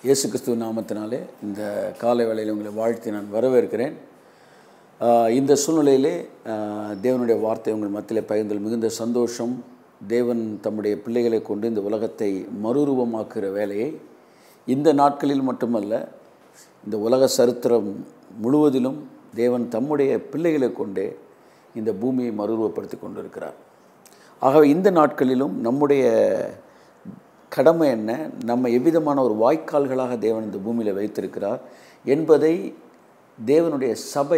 இயேசு கிறிஸ்துவ நாமத்தினாலே இந்த காலை வேளையில் உங்களை வாழ்த்தி நான் வரவேற்கிறேன் ஆஹ் இந்த சூழ்நிலையிலே ஆஹ் தேவனுடைய வார்த்தை உங்கள் மத்தியில் பகிர்ந்தல் மிகுந்த சந்தோஷம் தேவன் தம்முடைய பிள்ளைகளை கொண்டு இந்த உலகத்தை மறுரூபமாக்குகிற வேலையை இந்த நாட்களில் மட்டுமல்ல இந்த உலக சரித்திரம் முழுவதிலும் தேவன் தம்முடைய பிள்ளைகளை கொண்டே இந்த பூமியை மறுரூபப்படுத்தி கொண்டிருக்கிறார் ஆகவே இந்த நாட்களிலும் நம்முடைய கடமை என்ன நம்ம எவ்விதமான ஒரு வாய்க்கால்களாக தேவன் இந்த பூமியில் வைத்திருக்கிறார் என்பதை தேவனுடைய சபை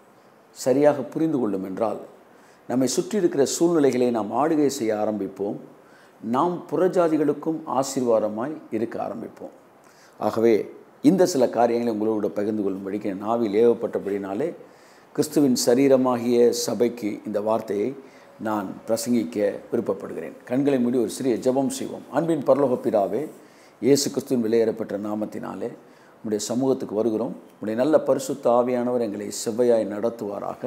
சரியாக புரிந்து கொள்ளும் என்றால் நம்மை சுற்றி இருக்கிற சூழ்நிலைகளை நாம் ஆளுகை செய்ய ஆரம்பிப்போம் நாம் புறஜாதிகளுக்கும் ஆசீர்வாதமாய் இருக்க ஆரம்பிப்போம் ஆகவே இந்த சில காரியங்களை உங்களோட பகிர்ந்து கொள்ளும்படிக்கு என் நாவில் ஏவப்பட்டபடினாலே கிறிஸ்துவின் சரீரமாகிய சபைக்கு இந்த வார்த்தையை நான் பிரசங்கிக்க விருப்பப்படுகிறேன் கண்களை மூடி ஒரு சிறிய ஜெபம் செய்வோம் அன்பின் பரலோக பிதாவே இயேசு கிறிஸ்துவின் விலையேறப்பட்ட நாமத்தினாலே உடைய சமூகத்துக்கு வருகிறோம் உடைய நல்ல பரிசுத்த ஆவியானவர் எங்களை செவ்வையாய் நடத்துவாராக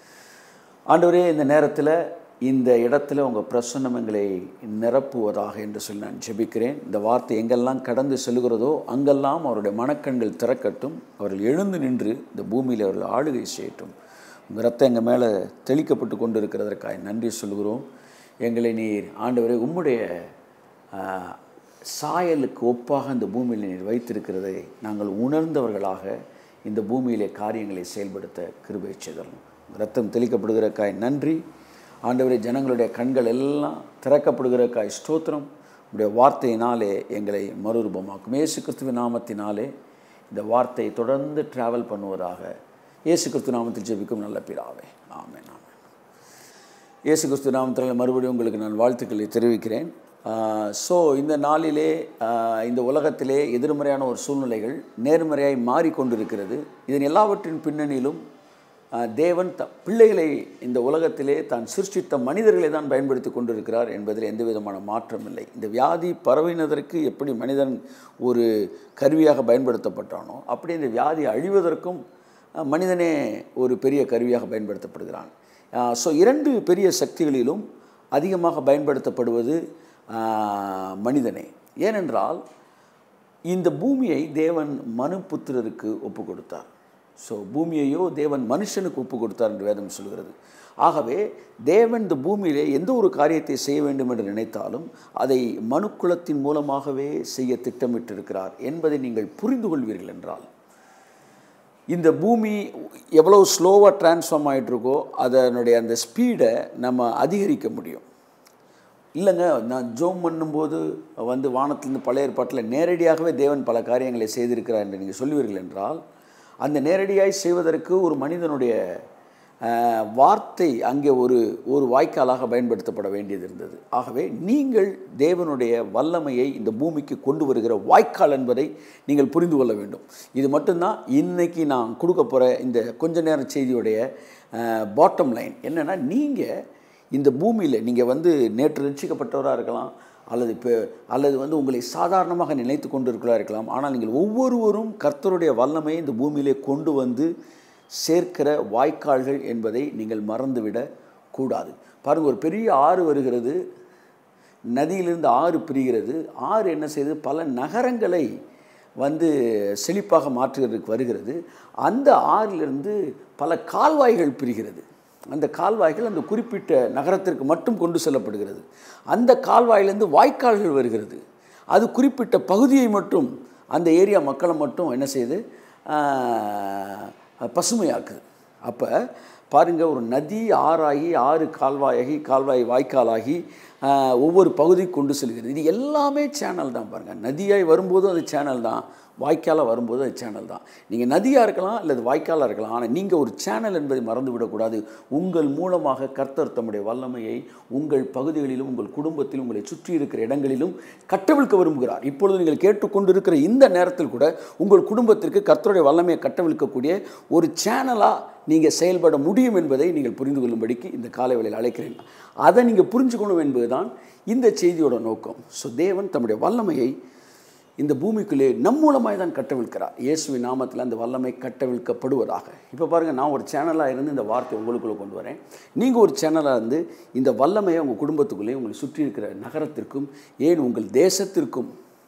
ஆண்டவரே இந்த நேரத்தில் இந்த இடத்துல உங்கள் பிரசன்னம் எங்களை நிரப்புவதாக என்று சொல்லி நான் ஜெபிக்கிறேன் இந்த வார்த்தை எங்கெல்லாம் கடந்து செல்கிறதோ அங்கெல்லாம் அவருடைய மனக்கண்கள் திறக்கட்டும் அவர்கள் எழுந்து நின்று இந்த பூமியில் அவர்கள் ஆளுகை செய்யட்டும் உங்கள் ரத்தம் எங்கள் மேலே தெளிக்கப்பட்டு கொண்டு இருக்கிறதற்காக நன்றி சொல்கிறோம் எங்களை நீர் ஆண்டவரே உம்முடைய ஆஹ், சாயலுக்கு ஒப்பாக இந்த பூமியில் நீர் வைத்திருக்கிறதை நாங்கள் உணர்ந்தவர்களாக இந்த பூமியிலே காரியங்களை செயல்படுத்த கிருபை செய்தரணும் ரத்தம் தெளிக்கப்படுகிறக்காய் நன்றி ஆண்டவரே ஜனங்களுடைய கண்கள் எல்லாம் திறக்கப்படுகிறக்காய் ஸ்தோத்திரம் உடைய வார்த்தையினாலே எங்களை மறுரூபமாக்கும் இயேசு கிறிஸ்துவின் நாமத்தினாலே இந்த வார்த்தை தொடர்ந்து டிராவல் பண்ணுவதாக இயேசு கிறிஸ்து நாமத்தில் ஜெபிக்கும் நல்ல பிதாவே ஆமென் ஆமென் இயேசு கிறிஸ்து நாமத்தில் மறுபடியும் உங்களுக்கு நான் வாழ்த்துக்களை தெரிவிக்கிறேன் ஸோ இந்த நாளிலே ஆஹ், இந்த உலகத்திலே எதிர்மறையான ஒரு சூழ்நிலைகள் நேர்மறையாய் மாறிக்கொண்டிருக்கிறது இதன் எல்லாவற்றின் பின்னணியிலும் ஆஹ், தேவன் த பிள்ளைகளை இந்த உலகத்திலே தான் சிருஷ்டித்த மனிதர்களை தான் பயன்படுத்தி கொண்டிருக்கிறார் என்பதில் எந்த விதமான மாற்றம் இல்லை இந்த வியாதி பரவினதற்கு எப்படி மனிதன் ஒரு கருவியாக பயன்படுத்தப்பட்டானோ அப்படி இந்த வியாதி அழிவதற்கும் ஆஹ், மனிதனே ஒரு பெரிய கருவியாக பயன்படுத்தப்படுகிறான் ஸோ இரண்டு பெரிய சக்திகளிலும் அதிகமாக பயன்படுத்தப்படுவது ஆஹ், மனிதனே ஏனென்றால் இந்த பூமியை தேவன் மனுபுத்திரருக்கு ஒப்பு கொடுத்தார் ஸோ பூமியையோ தேவன் மனுஷனுக்கு ஒப்பு கொடுத்தார் என்று வேதம் சொல்கிறது ஆகவே தேவன் இந்த பூமியிலே எந்த ஒரு காரியத்தை செய்ய வேண்டும் என்று நினைத்தாலும் அதை மனுக்குலத்தின் மூலமாகவே செய்ய திட்டமிட்டிருக்கிறார் என்பதை நீங்கள் புரிந்து கொள்வீர்கள் என்றால் இந்த பூமி எவ்வளோ ஸ்லோவாக டிரான்ஸ்ஃபார்ம் ஆகிட்டுருக்கோ அதனுடைய அந்த ஸ்பீடை நம்ம அதிகரிக்க முடியும் இல்லைங்க நான் ஜோம் பண்ணும்போது வந்து வானத்திலிருந்து பழைய ஏற்பாட்டில் நேரடியாகவே தேவன் பல காரியங்களை செய்திருக்கிறார் என்று நீங்கள் சொல்லுவீர்கள் என்றால் அந்த நேரடியாய் செய்வதற்கு ஒரு மனிதனுடைய ஆஹ், வார்த்தை அங்கே ஒரு ஒரு வாய்க்காலாக பயன்படுத்தப்பட வேண்டியது இருந்தது ஆகவே நீங்கள் தேவனுடைய வல்லமையை இந்த பூமிக்கு கொண்டு வருகிற வாய்க்கால் என்பதை நீங்கள் புரிந்து கொள்ள வேண்டும் இது மட்டும்தான் இன்னைக்கு நான் கொடுக்க போகிற இந்த கொஞ்ச நேர செய்தியுடைய பாட்டம் லைன் என்னென்னா நீங்கள் இந்த பூமியில் நீங்கள் வந்து நேற்று ரட்சிக்கப்பட்டவராக இருக்கலாம் அல்லது இப்போ அல்லது வந்து உங்களை சாதாரணமாக நினைத்து கொண்டு இருக்கிறா இருக்கலாம் ஆனால் நீங்கள் ஒவ்வொருவரும் கர்த்தருடைய வல்லமையை இந்த பூமியிலே கொண்டு வந்து சேர்க்கிற வாய்க்கால்கள் என்பதை நீங்கள் மறந்துவிடக் கூடாது பாருங்கள் ஒரு பெரிய ஆறு வருகிறது நதியிலிருந்து ஆறு பிரிகிறது ஆறு என்ன செய்யுது பல நகரங்களை வந்து செழிப்பாக மாற்றுகிறதுக்கு வருகிறது அந்த ஆறிலிருந்து பல கால்வாய்கள் பிரிகிறது அந்த கால்வாய்கள் அந்த குறிப்பிட்ட நகரத்திற்கு மட்டும் கொண்டு செல்லப்படுகிறது அந்த கால்வாயிலிருந்து வாய்க்கால்கள் வருகிறது அது குறிப்பிட்ட பகுதியை மட்டும் அந்த ஏரியா மக்களை மட்டும் என்ன செய்யுது ஆஹ், பசுமையாக்குது அப்போ பாருங்கள் ஒரு நதி ஆறாகி ஆறு கால்வாயாகி கால்வாய் வாய்க்காலாகி ஆஹ், ஒவ்வொரு பகுதிக்கு கொண்டு செல்கிறது இது எல்லாமே சேனல் தான் பாருங்கள் நதியாய் வரும்போதும் அது சேனல் தான் வாய்க்காலாக வரும்போது அது சேனல் தான் நீங்கள் நதியாக இருக்கலாம் அல்லது வாய்க்காலாக இருக்கலாம் ஆனால் நீங்கள் ஒரு சேனல் என்பதை மறந்து விடக்கூடாது உங்கள் மூலமாக கர்த்தர் தம்முடைய வல்லமையை உங்கள் பகுதிகளிலும் உங்கள் குடும்பத்திலும் உங்களை சுற்றி இருக்கிற இடங்களிலும் கட்டவிழ்க்க விரும்புகிறார் இப்பொழுது நீங்கள் கேட்டுக்கொண்டிருக்கிற இந்த நேரத்தில் கூட உங்கள் குடும்பத்திற்கு கர்த்தருடைய வல்லமையை கட்டவிழ்க்கக்கூடிய ஒரு சேனலாக நீங்கள் செயல்பட முடியும் என்பதை நீங்கள் புரிந்து கொள்ளும்படிக்கு இந்த காலை வேளையில் அழைக்கிறேன் அதை நீங்கள் புரிஞ்சுக்கணும் என்பதுதான் இந்த செய்தியோட நோக்கம் ஸோ தேவன் தம்முடைய வல்லமையை இந்த பூமிக்குள்ளே நம் மூலமாய் தான் கட்டவிழ்க்கிறார் இயேசுவின் நாமத்தில் அந்த வல்லமை கட்டவிழ்க்கப்படுவதாக இப்போ பாருங்கள் நான் ஒரு சேனலாக இருந்து இந்த வார்த்தை உங்களுக்குள்ளே கொண்டு வரேன் நீங்கள் ஒரு சேனலாக இருந்து இந்த வல்லமையை உங்கள் குடும்பத்துக்குள்ளே உங்களை சுற்றி இருக்கிற நகரத்திற்கும் ஏன் உங்கள் தேசத்திற்கும்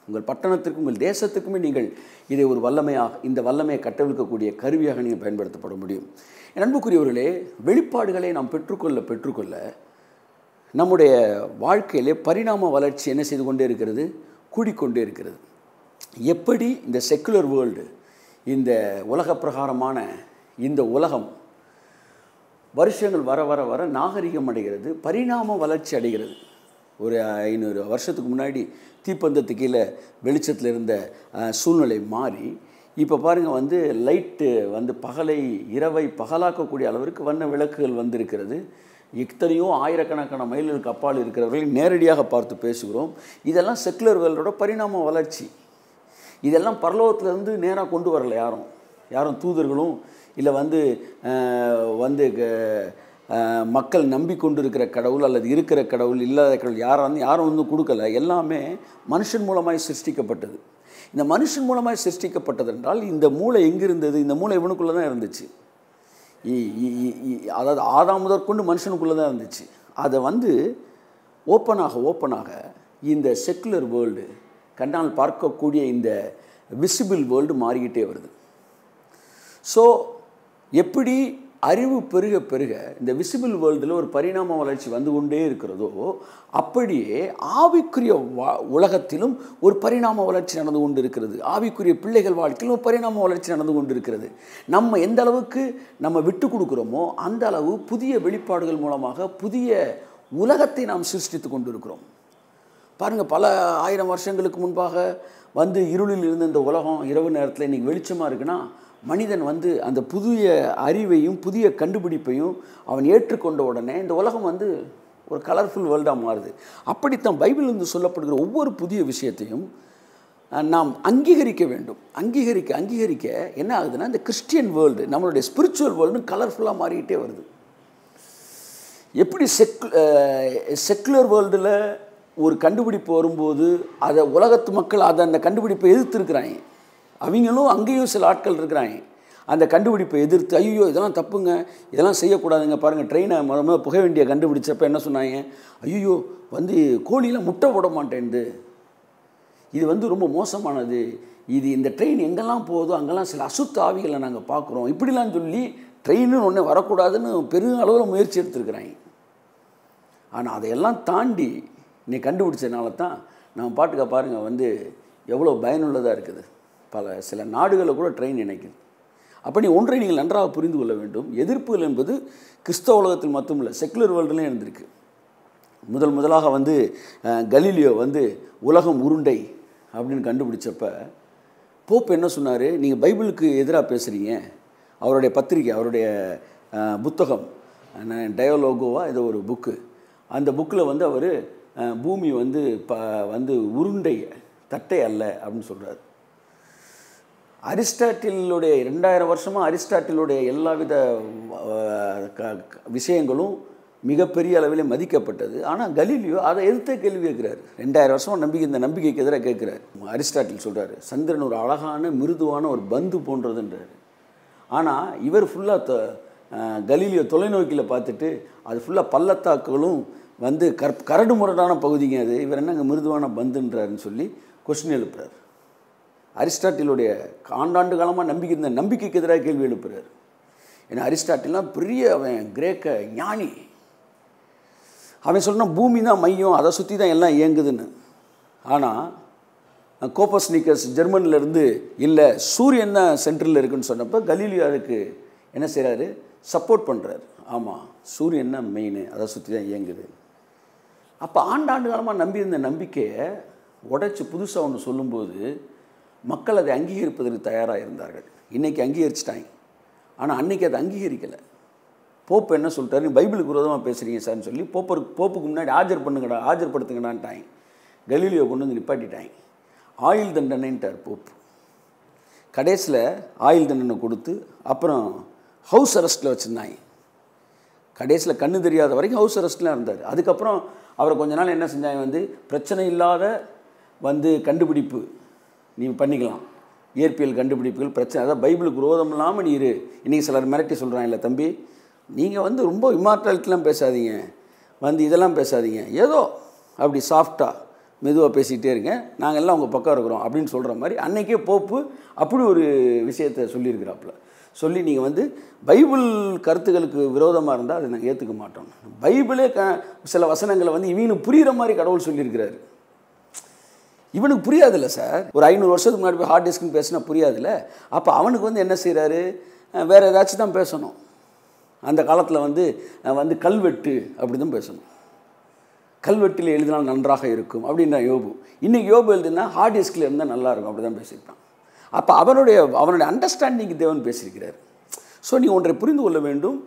உங்கள் பட்டணத்திற்கும் உங்கள் தேசத்துக்குமே நீங்கள் இதை ஒரு வல்லமையாக இந்த வல்லமையை கட்டவிழ்க்கக்கூடிய கருவியாக நீங்கள் பயன்படுத்தப்பட முடியும் என் அன்புக்குரியவர்களே வெளிப்பாடுகளை நாம் பெற்றுக்கொள்ள பெற்றுக்கொள்ள நம்முடைய வாழ்க்கையிலே பரிணாம வளர்ச்சி என்ன செய்து கொண்டே இருக்கிறது கூடிக்கொண்டே இருக்கிறது எப்படி இந்த செக்குலர் வேர்ல்டு இந்த உலக பிரகாரமான இந்த உலகம் வருஷங்கள் வர வர வர நாகரிகம் அடைகிறது பரிணாம வளர்ச்சி அடைகிறது ஒரு ஐநூறு வருஷத்துக்கு முன்னாடி தீப்பந்தத்து கீழே வெளிச்சத்தில் இருந்த அஹ், சூழ்நிலை மாறி இப்போ பாருங்கள் வந்து லைட்டு வந்து பகலை இரவை பகலாக்கக்கூடிய அளவிற்கு வண்ண விளக்குகள் வந்திருக்கிறது எத்தனையோ ஆயிரக்கணக்கான மைல்களுக்கு அப்பால் இருக்கிறவர்களை நேரடியாக பார்த்து பேசுகிறோம் இதெல்லாம் செக்குலர் வேர்ல்டோட பரிணாம வளர்ச்சி இதெல்லாம் பரலோகத்திலேருந்து நேராக கொண்டு வரல யாரும் யாரும் தூதர்களும் இல்லை வந்து அஹ், வந்து க- அஹ், மக்கள் நம்பிக்கொண்டு இருக்கிற கடவுள் அல்லது இருக்கிற கடவுள் இல்லாத கடவுள் யாரும் வந்து யாரும் வந்து கொடுக்கல எல்லாமே மனுஷன் மூலமாய் சிருஷ்டிக்கப்பட்டது இந்த மனுஷன் மூலமாய் சிருஷ்டிக்கப்பட்டது என்றால் இந்த மூளை எங்கே இருந்தது இந்த மூளை இவனுக்குள்ளே தான் இருந்துச்சு இ- இ- இ- இ- அதாவது ஆதாம் முதற்கொண்டு மனுஷனுக்குள்ளே தான் இருந்துச்சு அதை வந்து ஓப்பனாக ஓப்பனாக இந்த செக்குலர் வேர்ல்டு கண்ணால் பார்க்கக்கூடிய இந்த விசிபிள் வேர்ல்டு மாறிக்கிட்டே வருது ஸோ எப்படி அறிவு பெருக பெருக இந்த விசிபிள் வேர்ல்டில் ஒரு பரிணாம வளர்ச்சி வந்து கொண்டே இருக்கிறதோ அப்படியே ஆவிக்குரிய வா உலகத்திலும் ஒரு பரிணாம வளர்ச்சி நடந்து கொண்டு இருக்கிறது ஆவிக்குரிய பிள்ளைகள் வாழ்க்கையிலும் ஒரு பரிணாம வளர்ச்சி நடந்து கொண்டு இருக்கிறது நம்ம எந்த அளவுக்கு நம்ம விட்டு கொடுக்குறோமோ அந்த அளவு புதிய வெளிப்பாடுகள் மூலமாக புதிய உலகத்தை நாம் சிருஷ்டித்து கொண்டு இருக்கிறோம் பாருங்கள் பல ஆயிரம் வருஷங்களுக்கு முன்பாக வந்து இருளில் இருந்த இந்த உலகம் இரவு நேரத்தில் இன்றைக்கி வெளிச்சமாக இருக்குன்னா மனிதன் வந்து அந்த புதிய அறிவையும் புதிய கண்டுபிடிப்பையும் அவன் ஏற்றுக்கொண்ட உடனே இந்த உலகம் வந்து ஒரு கலர்ஃபுல் வேர்ல்டாக மாறுது அப்படித்தான் பைபிளிலிருந்து சொல்லப்படுகிற ஒவ்வொரு புதிய விஷயத்தையும் அஹ், நாம் அங்கீகரிக்க வேண்டும் அங்கீகரிக்க அங்கீகரிக்க என்ன ஆகுதுன்னா இந்த கிறிஸ்டியன் வேர்ல்டு நம்மளுடைய ஸ்பிரிச்சுவல் வேர்ல்டு கலர்ஃபுல்லாக மாறிக்கிட்டே வருது எப்படி செக் செக்குலர் வேர்ல்டில் ஒரு கண்டுபிடிப்பு வரும்போது அதை உலகத்து மக்கள் அதை அந்த கண்டுபிடிப்பை எதிர்த்துருக்குறாங்க அவங்களும் அங்கேயும் சில ஆட்கள் இருக்கிறாங்க அந்த கண்டுபிடிப்பை எதிர்த்து ஐயோ இதெல்லாம் தப்புங்க இதெல்லாம் செய்யக்கூடாதுங்க பாருங்கள் ட்ரெயினை முத முத புகை வண்டியை கண்டுபிடிச்சப்ப என்ன சொன்னாங்க ஐயோ வந்து கோழியில் முட்டை போட மாட்டேன்து இது வந்து ரொம்ப மோசமானது இது இந்த ட்ரெயின் எங்கெல்லாம் போகுதோ அங்கெல்லாம் சில அசுத்த ஆவிகளை நாங்கள் பார்க்குறோம் இப்படிலாம் சொல்லி ட்ரெயின்னு ஒன்றே வரக்கூடாதுன்னு பெரும் அளவில் முயற்சி எடுத்துருக்குறாங்க ஆனால் அதையெல்லாம் தாண்டி நீ கண்டுபிடிச்சதுனால தான் நம்ம பாட்டுக்க பாருங்கள் வந்து எவ்வளோ பயனுள்ளதாக இருக்குது பல சில நாடுகளில் கூட ட்ரெயின் இணைக்குது அப்படி ஒன்றை நீங்கள் நன்றாக புரிந்து கொள்ள வேண்டும் எதிர்ப்புகள் என்பது கிறிஸ்தவ உலகத்தில் மட்டுமில்லை செக்குலர் வேர்ல்டுலேயும் இருந்திருக்கு முதல் முதலாக வந்து அஹ், கலீலியோ வந்து உலகம் உருண்டை அப்படின்னு கண்டுபிடிச்சப்ப போப் என்ன சொன்னார் நீங்கள் பைபிளுக்கு எதிராக பேசுகிறீங்க அவருடைய பத்திரிக்கை அவருடைய அஹ், புத்தகம் டயோலோகோவா ஏதோ ஒரு புக்கு அந்த புக்கில் வந்து அவர் பூமி வந்து ப வந்து உருண்டை தட்டை அல்ல அப்படின்னு சொல்கிறார் அரிஸ்டாட்டிலுடைய ரெண்டாயிரம் வருஷமாக அரிஸ்டாட்டிலுடைய எல்லாவித அஹ், க- க- விஷயங்களும் மிகப்பெரிய அளவில் மதிக்கப்பட்டது ஆனால் கலீலியோ அதை எதிர்த்த கேள்வி கேட்குறாரு ரெண்டாயிரம் வருஷமாக நம்பிக்கை இந்த நம்பிக்கைக்கு எதிராக கேட்குறாரு அரிஸ்டாட்டில் சொல்கிறாரு சந்திரன் ஒரு அழகான மிருதுவான ஒரு பந்து போன்றதுன்றாரு ஆனால் இவர் ஃபுல்லாக கலீலியோ தொலைநோக்கியில் பார்த்துட்டு அது ஃபுல்லாக பள்ளத்தாக்குகளும் வந்து கற் கரடு முரடான பகுதிங்க அது இவர் என்னங்க மிருதுவான பந்துன்றாருன்னு சொல்லி கொஸ்டின் எழுப்புறாரு அரிஸ்டாட்டிலுடைய ஆண்டாண்டு காலமாக நம்பிக்கை இருந்த நம்பிக்கைக்கு எதிராக கேள்வி எழுப்புறாரு ஏன்னா அரிஸ்டாட்டிலாம் பெரிய அவன் கிரேக்க ஞானி அவன் சொன்ன பூமி தான் மையம் அதை சுற்றி தான் எல்லாம் இயங்குதுன்னு ஆனால் கோப்பஸ்னிக்கஸ் ஜெர்மனிலேருந்து இல்லை சூரியன் தான் சென்ட்ரலில் இருக்குன்னு சொன்னப்போ கலீலியோ அதுக்கு என்ன செய்கிறாரு சப்போர்ட் பண்ணுறாரு ஆமாம் சூரியன் தான் மெயின் அதை சுற்றி தான் இயங்குது அப்போ ஆண்டாண்டு காலமாக நம்பியிருந்த நம்பிக்கையை உடைச்சி புதுசாக ஒன்று சொல்லும்போது மக்கள் அதை அங்கீகரிப்பதற்கு தயாராக இருந்தார்கள் இன்றைக்கி அங்கீகரிச்சிட்டாங்க ஆனால் அன்னைக்கு அதை அங்கீகரிக்கலை போப்பு என்ன சொல்லிட்டாரு "நீ பைபிளுக்கு விரோதமாக பேசுகிறீங்க சார்னு சொல்லி போப்பருக்கு போப்புக்கு முன்னாடி ஆஜர் பண்ணுங்கடா ஆஜர்படுத்துங்கடான்ட்டாங்க கலீலியோ கொண்டு வந்து நிப்பாட்டிட்டாங்க ஆயுள் தண்டனைன்ட்டார் போப்பு கடைசியில் ஆயுள் தண்டனை கொடுத்து அப்புறம் ஹவுஸ் அரெஸ்ட்டில் வச்சுருந்தாங்க கடைசியில் கண்ணு தெரியாத வரைக்கும் ஹவுஸ் அரெஸ்ட்டில் இருந்தார் அதுக்கப்புறம் அவரை கொஞ்ச நாள் என்ன செஞ்சாங்க வந்து பிரச்சனை இல்லாத வந்து கண்டுபிடிப்பு நீ பண்ணிக்கலாம் இயற்பியல் கண்டுபிடிப்புகள் பிரச்சனை அதாவது பைபிளுக்கு விரோதம் இல்லாமல் நீ இரு இன்றைக்கி சிலர் மிரட்டி சொல்கிறாங்க இல்லை தம்பி நீங்கள் வந்து ரொம்ப இம்மார்டாலிட்டிலாம் பேசாதீங்க வந்து இதெல்லாம் பேசாதீங்க ஏதோ அப்படி சாஃப்டாக மெதுவாக பேசிக்கிட்டே இருங்க நாங்கள் எல்லாம் உங்கள் பக்கம் இருக்கிறோம் அப்படின்னு சொல்கிற மாதிரி அன்னைக்கே போப்பு அப்படி ஒரு விஷயத்தை சொல்லியிருக்கிறாப்புல சொல்லி நீங்கள் வந்து பைபிள் கருத்துக்களுக்கு விரோதமாக இருந்தால் அதை நாங்கள் ஏற்றுக்க மாட்டோம் பைபிளே க சில வசனங்களை வந்து இவங்களுக்கு புரிகிற மாதிரி கடவுள் சொல்லியிருக்கிறாரு இவனுக்கு புரியாதுல்ல சார் ஒரு ஐநூறு வருஷத்துக்கு முன்னாடி போய் ஹார்ட் டிஸ்க்னு பேசினா புரியாதுல்ல அப்போ அவனுக்கு வந்து என்ன செய்கிறாரு வேறு ஏதாச்சும் தான் பேசணும் அந்த காலத்தில் வந்து அஹ், வந்து கல்வெட்டு அப்படி தான் பேசணும் கல்வெட்டில் எழுதினால் நன்றாக இருக்கும் அப்படின்ற யோபு இன்னைக்கு யோபு எழுதுனா ஹார்ட் டிஸ்கில் இருந்தால் நல்லா இருக்கும் அப்படி தான் பேசியிருப்பான் அப்போ அவனுடைய அவனுடைய அண்டர்ஸ்டாண்டிங் தேவன் பேசியிருக்கிறார் ஸோ நீ ஒன்றை புரிந்து கொள்ள வேண்டும்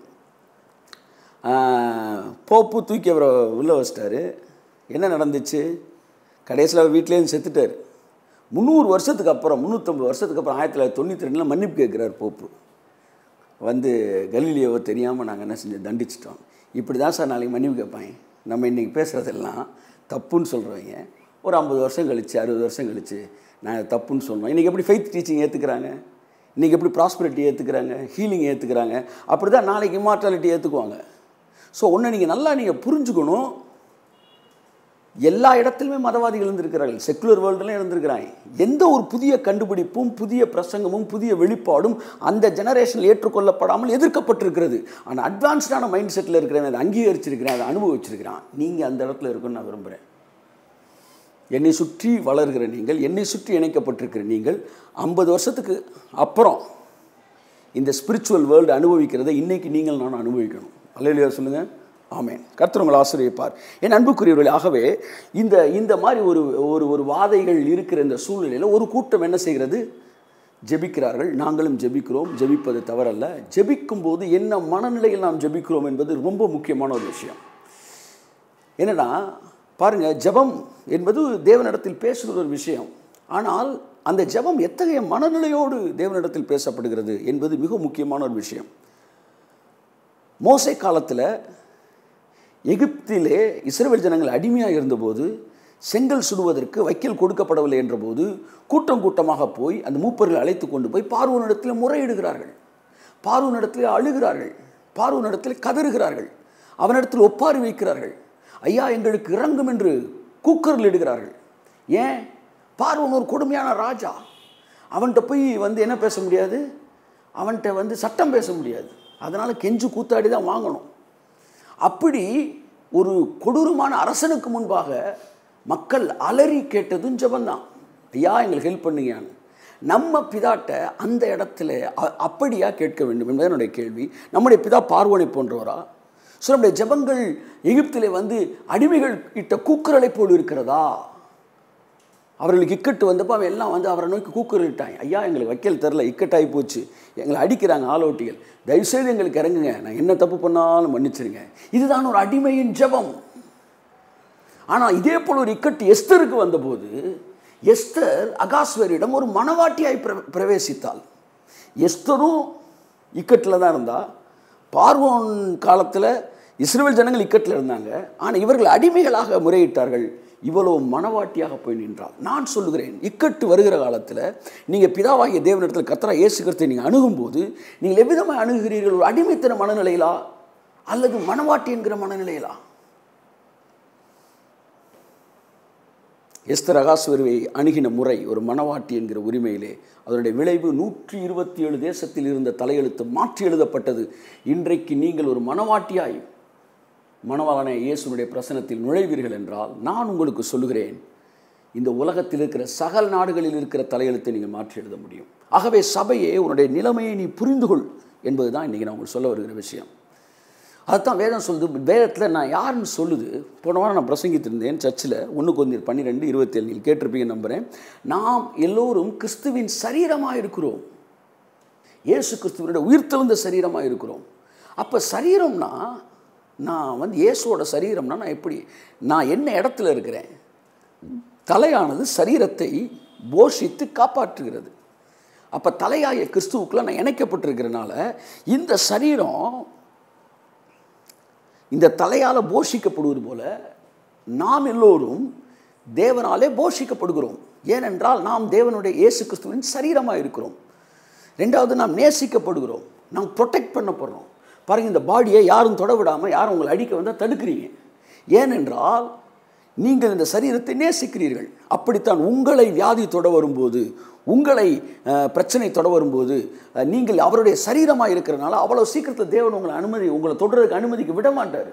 ஆஹ், போப்பு தூக்கி அவரை உள்ளே வச்சிட்டாரு என்ன நடந்துச்சு கடைசியில் அவர் வீட்டிலேருந்து செத்துட்டார் முந்நூறு வருஷத்துக்கு அப்புறம் முந்நூற்றம்பது வருஷத்துக்கு அப்புறம் ஆயிரத்தி தொள்ளாயிரத்தி தொண்ணூற்றி ரெண்டில் மன்னிப்பு கேட்குறார் போப்பு வந்து கலீலியோவை தெரியாமல் நாங்கள் என்ன செஞ்சோம் தண்டிச்சிட்டோம் இப்படி தான் சார் நாளைக்கு மன்னிப்பு கேட்பாங்க நம்ம இன்றைக்கி பேசுகிறதெல்லாம் தப்புன்னு சொல்கிறவங்க ஒரு ஐம்பது வருஷம் கழிச்சு அறுபது வருஷம் கழிச்சு நாங்கள் தப்புன்னு சொல்லுவோம் இன்றைக்கி எப்படி ஃபெய்த் டீச்சிங் ஏற்றுக்கிறாங்க இன்றைக்கி எப்படி ப்ராஸ்பரிட்டி ஏற்றுக்கிறாங்க ஹீலிங் ஏற்றுக்கிறாங்க அப்படி தான் நாளைக்கு இம்மார்டாலிட்டி ஏற்றுக்குவாங்க ஸோ ஒன்று நீங்கள் நல்லா நீங்கள் புரிஞ்சுக்கணும் எல்லா இடத்துலையுமே மதவாதிகள் இருந்திருக்கிறார்கள் செக்குலர் வேர்ல்டுலையும் இருந்திருக்கிறாங்க எந்த ஒரு புதிய கண்டுபிடிப்பும் புதிய பிரசங்கமும் புதிய வெளிப்பாடும் அந்த ஜெனரேஷனில் ஏற்றுக்கொள்ளப்படாமல் எதிர்க்கப்பட்டிருக்கிறது ஆனால் அட்வான்ஸ்டான மைண்ட் செட்டில் இருக்கிறவன் அதை அங்கீகரிச்சிருக்கிறேன் அதை அனுபவிச்சிருக்கிறான் நீங்கள் அந்த இடத்துல இருக்குன்னு நான் விரும்புகிறேன் என்னை சுற்றி வளர்கிற நீங்கள் என்னை சுற்றி இணைக்கப்பட்டிருக்கிற நீங்கள் ஐம்பது வருஷத்துக்கு அப்புறம் இந்த ஸ்பிரிச்சுவல் வேர்ல்டு அனுபவிக்கிறதை இன்னைக்கு நீங்கள் நான் அனுபவிக்கணும் அல்லையா சொல்லுங்கள் ஆமென் கர்த்தர் உங்களை ஆசிரியப்பார் என் அன்புக்குரியவர்களே ஆகவே இந்த இந்த மாதிரி ஒரு ஒரு ஒரு வாதைகள் இருக்கிற இந்த சூழ்நிலையில் ஒரு கூட்டம் என்ன செய்கிறது ஜெபிக்கிறார்கள் நாங்களும் ஜெபிக்கிறோம் ஜெபிப்பது தவறல்ல ஜெபிக்கும் போது என்ன மனநிலையில் நாம் ஜெபிக்கிறோம் என்பது ரொம்ப முக்கியமான ஒரு விஷயம் என்னன்னா பாருங்க ஜெபம் என்பது தேவனிடத்தில் பேசுகிற ஒரு விஷயம் ஆனால் அந்த ஜெபம் எத்தகைய மனநிலையோடு தேவனிடத்தில் பேசப்படுகிறது என்பது மிக முக்கியமான ஒரு விஷயம் மோசை காலத்தில் எகிப்திலே இஸ்ரவேல் ஜனங்கள் அடிமையாக இருந்தபோது செங்கல் சுடுவதற்கு வைக்கல் கொடுக்கப்படவில்லை என்றபோது கூட்டம் கூட்டமாக போய் அந்த மூப்பர்களை அழைத்து கொண்டு போய் பார்வனிடத்தில் முறையிடுகிறார்கள் பார்வனிடத்தில் அழுகிறார்கள் பார்வனிடத்தில் கதறுகிறார்கள் அவனிடத்தில் ஒப்பாரி வைக்கிறார்கள் ஐயா எங்களுக்கு இறங்கும் என்று கூக்கரில் இடுகிறார்கள் ஏன் பார்வன் ஒரு கொடுமையான ராஜா அவன்கிட்ட போய் வந்து என்ன பேச முடியாது அவன்கிட்ட வந்து சட்டம் பேச முடியாது அதனால் கெஞ்சு கூத்தாடி தான் வாங்கணும் அப்படி ஒரு கொடூரமான அரசனுக்கு முன்பாக மக்கள் அலறி கேட்டதும் ஜெபந்தான் ஐயா எங்களுக்கு ஹெல்ப் பண்ணுங்கயான்னு நம்ம பிதாட்ட அந்த இடத்துல அ- அப்படியா கேட்க வேண்டும் என்பது என்னுடைய கேள்வி நம்முடைய பிதா பார்வனை போன்றவரா ஸோ நம்முடைய ஜெபங்கள் எகிப்திலே வந்து அடிமைகள் இட்ட கூக்குரலை போல் இருக்கிறதா அவர்களுக்கு இக்கட்டு வந்தப்போ அவன் எல்லாம் வந்து அவரை நோக்கி கூக்குரலிட்டாங்க ஐயா எங்களுக்கு வைக்கல் தெரில இக்கட்டாகி போச்சு எங்களை அடிக்கிறாங்க ஆலோட்டிகள் தயவுசெய்து எங்களுக்கு இறங்குங்க நான் என்ன தப்பு பண்ணாலும் மன்னிச்சிருங்க இதுதான் ஒரு அடிமையின் ஜெபம் ஆனால் இதே போல் ஒரு இக்கட்டு எஸ்தருக்கு வந்தபோது எஸ்தர் அகாஸ்வரியிடம் ஒரு மனவாட்டியாய் பிர பிரவேசித்தாள் எஸ்தரும் இக்கட்டில் தான் இருந்தா பார்வோன் காலத்தில் இஸ்ரேல் ஜனங்கள் இக்கட்டில் இருந்தாங்க ஆனால் இவர்கள் அடிமைகளாக முறையிட்டார்கள் இவ்வளவு மனவாட்டியாக போய் நின்றாள் நான் சொல்லுகிறேன் இக்கட்டு வருகிற காலத்தில் நீங்கள் பிதாவாகிய தேவனிடத்தில் கத்தரா இயேசு கிறிஸ்துவை நீங்கள் அணுகும்போது நீங்கள் எவ்விதமாக அணுகுகிறீர்கள் ஒரு அடிமைத்தன மனநிலையிலா அல்லது மனவாட்டி என்கிற மனநிலையிலா எஸ்தர் அகாசுவருவை அணுகின முறை ஒரு மனவாட்டி என்கிற உரிமையிலே அதனுடைய விளைவு நூற்றி இருபத்தி ஏழு தேசத்தில் இருந்த தலையெழுத்து மாற்றி எழுதப்பட்டது இன்றைக்கு நீங்கள் ஒரு மனவாட்டியாய் மணவாளனை இயேசுனுடைய பிரசனத்தில் நுழைவீர்கள் என்றால் நான் உங்களுக்கு சொல்லுகிறேன் இந்த உலகத்தில் இருக்கிற சகல நாடுகளில் இருக்கிற தலையெழுத்தை நீங்கள் மாற்றி எழுத முடியும் ஆகவே சபையே உன்னுடைய நிலைமையை நீ புரிந்து கொள் என்பது தான் இன்றைக்கி நான் உங்களுக்கு சொல்ல வருகிற விஷயம் அதுதான் வேதம் சொல்லுது வேதத்தில் நான் யாருன்னு சொல்லுது போன வாரம் நான் பிரசங்கித்திருந்தேன் சர்ச்சில் ஒன்று கொஞ்சம் பன்னிரெண்டு இருபத்தேழு நீங்கள் கேட்டிருப்பீங்க நம்புகிறேன் நாம் எல்லோரும் கிறிஸ்துவின் சரீரமாக இருக்கிறோம் இயேசு கிறிஸ்துவனுடைய உயிர்த்தெழுந்த சரீரமாக இருக்கிறோம் அப்போ சரீரம்னா நான் வந்து இயேசுவோட சரீரம்னா நான் எப்படி நான் என்ன இடத்துல இருக்கிறேன் தலையானது சரீரத்தை போஷித்து காப்பாற்றுகிறது அப்போ தலையாய கிறிஸ்துவுக்குள்ள நான் இணைக்கப்பட்டிருக்கிறனால இந்த சரீரம் இந்த தலையால் போஷிக்கப்படுவது போல நாம் எல்லோரும் தேவனாலே போஷிக்கப்படுகிறோம் ஏனென்றால் நாம் தேவனுடைய இயேசு கிறிஸ்துவின் சரீரமாக இருக்கிறோம் ரெண்டாவது நாம் நேசிக்கப்படுகிறோம் நாம் ப்ரொடெக்ட் பண்ணப்படுறோம் பாருங்கள் இந்த பாடியை யாரும் தொட விடாமல் யாரும் உங்களை அடிக்க வந்தால் தடுக்கிறீங்க ஏனென்றால் நீங்கள் இந்த சரீரத்தை நேசிக்கிறீர்கள் அப்படித்தான் உங்களை வியாதி தொட வரும்போது உங்களை அஹ், பிரச்சனை தொட வரும்போது அஹ், நீங்கள் அவருடைய சரீரமாக இருக்கிறனால அவ்வளோ சீக்கிரத்தில் தேவன் உங்களை அனுமதி உங்களை தொடர்றதுக்கு அனுமதிக்க விட மாட்டார்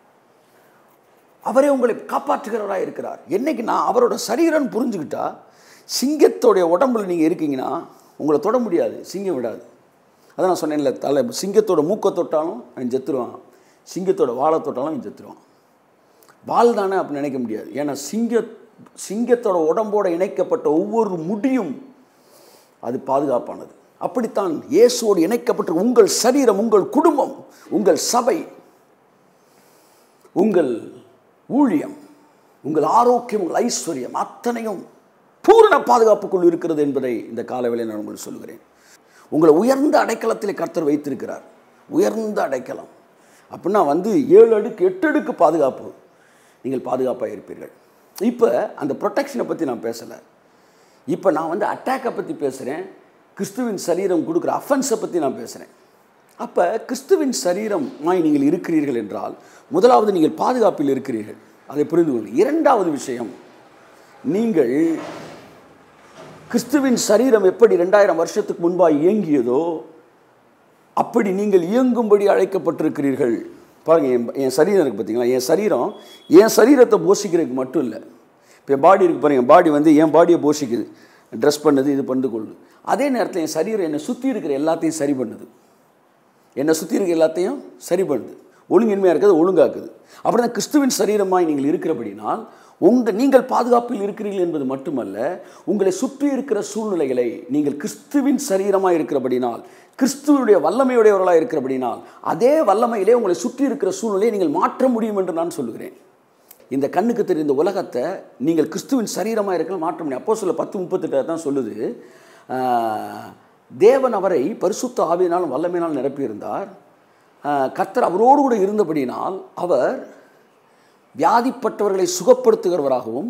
அவரே உங்களை காப்பாற்றுகிறவராக இருக்கிறார் என்னைக்கு நான் அவரோட சரீரம்னு புரிஞ்சுக்கிட்டா சிங்கத்தோடைய உடம்புல நீங்கள் இருக்கீங்கன்னா உங்களை தொட முடியாது சிங்கம் விடாது அதான் நான் சொன்னேன்ல தலை சிங்கத்தோட மூக்கை தொட்டாலும் அவன் செத்துருவான் சிங்கத்தோட வாழை தொட்டாலும் அவன் செத்துருவான் வால் தானே அப்படி நினைக்க முடியாது ஏன்னா சிங்க சிங்கத்தோட உடம்போட இணைக்கப்பட்ட ஒவ்வொரு முடியும் அது பாதுகாப்பானது அப்படித்தான் இயேசுவோடு இணைக்கப்பட்ட உங்கள் சரீரம் உங்கள் குடும்பம் உங்கள் சபை உங்கள் ஊழியம் உங்கள் ஆரோக்கியம் உங்கள் ஐஸ்வர்யம் அத்தனையும் பூரண பாதுகாப்புக்குள் இருக்கிறது என்பதை இந்த காலவேளை நான் உங்களுக்கு சொல்கிறேன் உங்களை உயர்ந்த அடைக்கலத்திலே கர்த்தர் வைத்திருக்கிறார் உயர்ந்த அடைக்கலம் அப்படின்னா வந்து ஏழு அடுக்கு எட்டு அடுக்கு பாதுகாப்பு நீங்கள் பாதுகாப்பாக இருப்பீர்கள் இப்போ அந்த ப்ரொடெக்ஷனை பற்றி நான் பேசலை இப்போ நான் வந்து அட்டாக்கை பற்றி பேசுகிறேன் கிறிஸ்துவின் சரீரம் கொடுக்குற அஃபென்ஸை பற்றி நான் பேசுகிறேன் அப்போ கிறிஸ்துவின் சரீரமாய் நீங்கள் இருக்கிறீர்கள் என்றால் முதலாவது நீங்கள் பாதுகாப்பில் இருக்கிறீர்கள் அதை புரிந்து கொள்ளுங்கள் இரண்டாவது விஷயம் நீங்கள் கிறிஸ்துவின் சரீரம் எப்படி ரெண்டாயிரம் வருஷத்துக்கு முன்பாக இயங்கியதோ அப்படி நீங்கள் இயங்கும்படி அழைக்கப்பட்டிருக்கிறீர்கள் பாருங்கள் என் என் சரீரம் இருக்குது பார்த்தீங்களா என் சரீரம் என் சரீரத்தை போஷிக்கிறதுக்கு மட்டும் இல்லை இப்போ என் பாடி இருக்குது பாருங்க என் பாடி வந்து என் பாடியை போஷிக்குது ட்ரெஸ் பண்ணுது இது பண்ணு கொள்ளுது அதே நேரத்தில் என் சரீரம் என்னை சுற்றி இருக்கிற எல்லாத்தையும் சரி பண்ணுது என்னை சுற்றி இருக்க எல்லாத்தையும் சரி பண்ணுது ஒழுங்கின்மையாக இருக்கிறது ஒழுங்காக்குது அப்படி தான் கிறிஸ்துவின் சரீரமாய் நீங்கள் இருக்கிறபடினால் உங்கள் நீங்கள் பாதுகாப்பில் இருக்கிறீர்கள் என்பது மட்டுமல்ல உங்களை சுற்றி இருக்கிற சூழ்நிலைகளை நீங்கள் கிறிஸ்துவின் சரீரமாக இருக்கிறபடினால் கிறிஸ்துவனுடைய வல்லமையுடையவர்களாக இருக்கிறபடினால் அதே வல்லமையிலே உங்களை சுற்றி இருக்கிற சூழ்நிலையை நீங்கள் மாற்ற முடியும் என்று நான் சொல்லுகிறேன் இந்த கண்ணுக்கு தெரிந்த உலகத்தை நீங்கள் கிறிஸ்துவின் சரீரமாக இருக்க மாற்ற முடியும் அப்போ சொல்ல பத்து முப்பத்தெட்டு தான் சொல்லுது ஆஹ், தேவன் அவரை பரிசுத்த ஆவியினாலும் வல்லமையினால் நிரப்பியிருந்தார் ஆஹ், கர்த்தர் அவரோடு கூட இருந்தபடியினால் அவர் வியாதிப்பட்டவர்களை சுகப்படுத்துகிறவராகவும்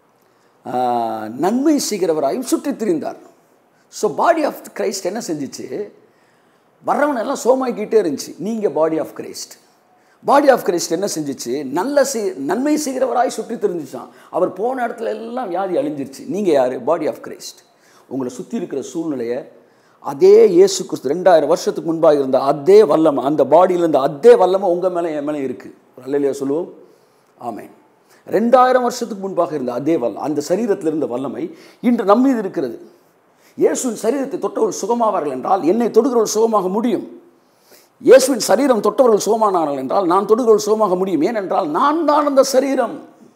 ஆஹ், நன்மை செய்கிறவராகவும் சுற்றித் திரிந்தார் ஸோ பாடி ஆஃப் கிரைஸ்ட் என்ன செஞ்சுச்சு வர்றவன் எல்லாம் சோமாக்கிட்டே இருந்துச்சு நீங்கள் body of Christ body of Christ என்ன செஞ்சுச்சு நல்ல செய் நன்மை செய்கிறவராய் சுற்றி தெரிஞ்சிச்சான் அவர் போன இடத்துல எல்லாம் வியாதி அழிஞ்சிருச்சு நீங்கள் யார் பாடி ஆஃப் கிரைஸ்ட் உங்களை சுற்றி இருக்கிற சூழ்நிலையை அதே இயேசு கிறிஸ்து ரெண்டாயிரம் வருஷத்துக்கு முன்பாக இருந்த அதே வல்லமை அந்த பாடியில் இருந்த அதே வல்லமை உங்கள் மேலே என் மேலே இருக்குது அல்லையா சொல்லுவோம் ஆமென் ரெண்டாயிரம் வருஷத்துக்கு முன்பாக இருந்த அதே வல்லம் அந்த சரீரத்தில் இருந்த வல்லமை இன்று நம்ம மீது இருக்கிறது இயேசுவின் சரீரத்தை தொட்டவர்கள் சுகமாவார்கள் என்றால் என்னை தொடுகிறவர்கள் சுகமாக முடியும் இயேசுவின் சரீரம் தொட்டவர்கள் சுகமானார்கள் என்றால் நான் தொடுகிறவர்கள் சுகமாக முடியும் ஏனென்றால் நான் தான் அந்த சரீரம்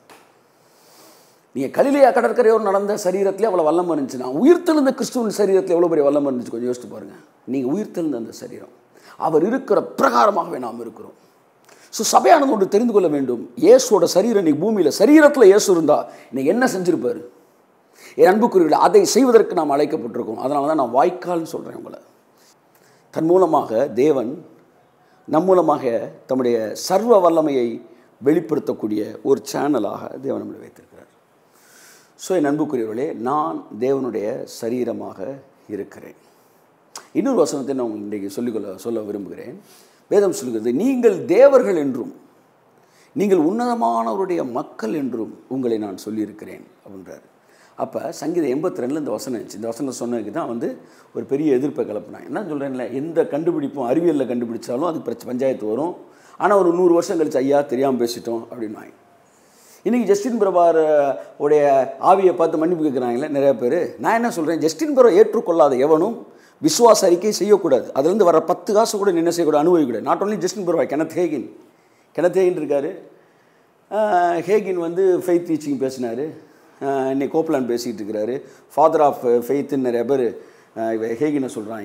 நீங்கள் கலிலேயா கடற்கரையோர் நடந்த சரீரத்திலே அவ்வளோ வல்லம் இருந்துச்சுன்னா உயிர்த்தெழுந்த கிறிஸ்துவின் சரீரத்தில் எவ்வளோ பெரிய வல்லம் இருந்துச்சு கொஞ்சம் யோசித்து பாருங்கள் நீங்கள் உயிர்த்தெழுந்த அந்த சரீரம் அவர் இருக்கிற பிரகாரமாகவே நாம் இருக்கிறோம் ஸோ சபையானது ஒன்று தெரிந்து கொள்ள வேண்டும் இயேசுவோட சரீரம் இன்னைக்கு பூமியில் சரீரத்தில் இயேசு இருந்தால் இன்னைக்கு என்ன செஞ்சிருப்பார் என் அன்புக்குரியவர்களே அதை செய்வதற்கு நாம் அழைக்கப்பட்டிருக்கோம் அதனால தான் நான் வாய்க்கால்னு சொல்கிறேன் உங்களை தன் மூலமாக தேவன் நம் மூலமாக தம்முடைய சர்வ வல்லமையை வெளிப்படுத்தக்கூடிய ஒரு சேனலாக தேவன் நம்மளை வைத்திருக்கிறார் ஸோ என் அன்புக்குரியவர்களே நான் தேவனுடைய சரீரமாக இருக்கிறேன் இன்னொரு வசனத்தை நான் உங்களுக்கு இன்றைக்கு சொல்லிக்கொள்ள சொல்ல விரும்புகிறேன் வேதம் சொல்கிறது நீங்கள் தேவர்கள் என்றும் நீங்கள் உன்னதமானவருடைய மக்கள் என்றும் உங்களை நான் சொல்லியிருக்கிறேன் அப்படின்றார் அப்போ சங்கீதம் எண்பத்தி ரெண்டில் இந்த வசனம் இருந்துச்சு இந்த வசனம் சொன்னதுக்கு தான் வந்து ஒரு பெரிய எதிர்ப்பை கிளப்புனாங்க என்ன சொல்கிறேன்ல எந்த கண்டுபிடிப்பும் அறிவியலில் கண்டுபிடிச்சாலும் அது பிரச்ச பஞ்சாயத்து வரும் ஆனால் ஒரு நூறு வருஷம் கழிச்சு ஐயா தெரியாமல் பேசிட்டோம் அப்படின்னாங்க இன்றைக்கி ஜஸ்டின் பிரபார் உடைய ஆவியை பார்த்து மன்னிப்பு கேட்குறாங்களே நிறைய பேர் நான் என்ன சொல்கிறேன் ஜஸ்டின் பிரபா ஏற்றுக்கொள்ளாத எவனும் விசுவாச அறிக்கை செய்யக்கூடாது அதுலேருந்து வர பத்து காசு கூட என்ன செய்யக்கூடாது அனுபவிக்கூடாது not only Justin Prabha Kenneth Hagin Kenneth Hagin இருக்காரு ஆஹ் ஹேகின் வந்து ஃபெய்த் டீச்சிங் பேசினார் இன்னைக்கு கோப்லான் பேசிக்கிட்டு இருக்கிறாரு ஃபாதர் ஆஃப் ஃபெய்த்துன்னு நிறைய பேர் ஹேகினை சொல்கிறாங்க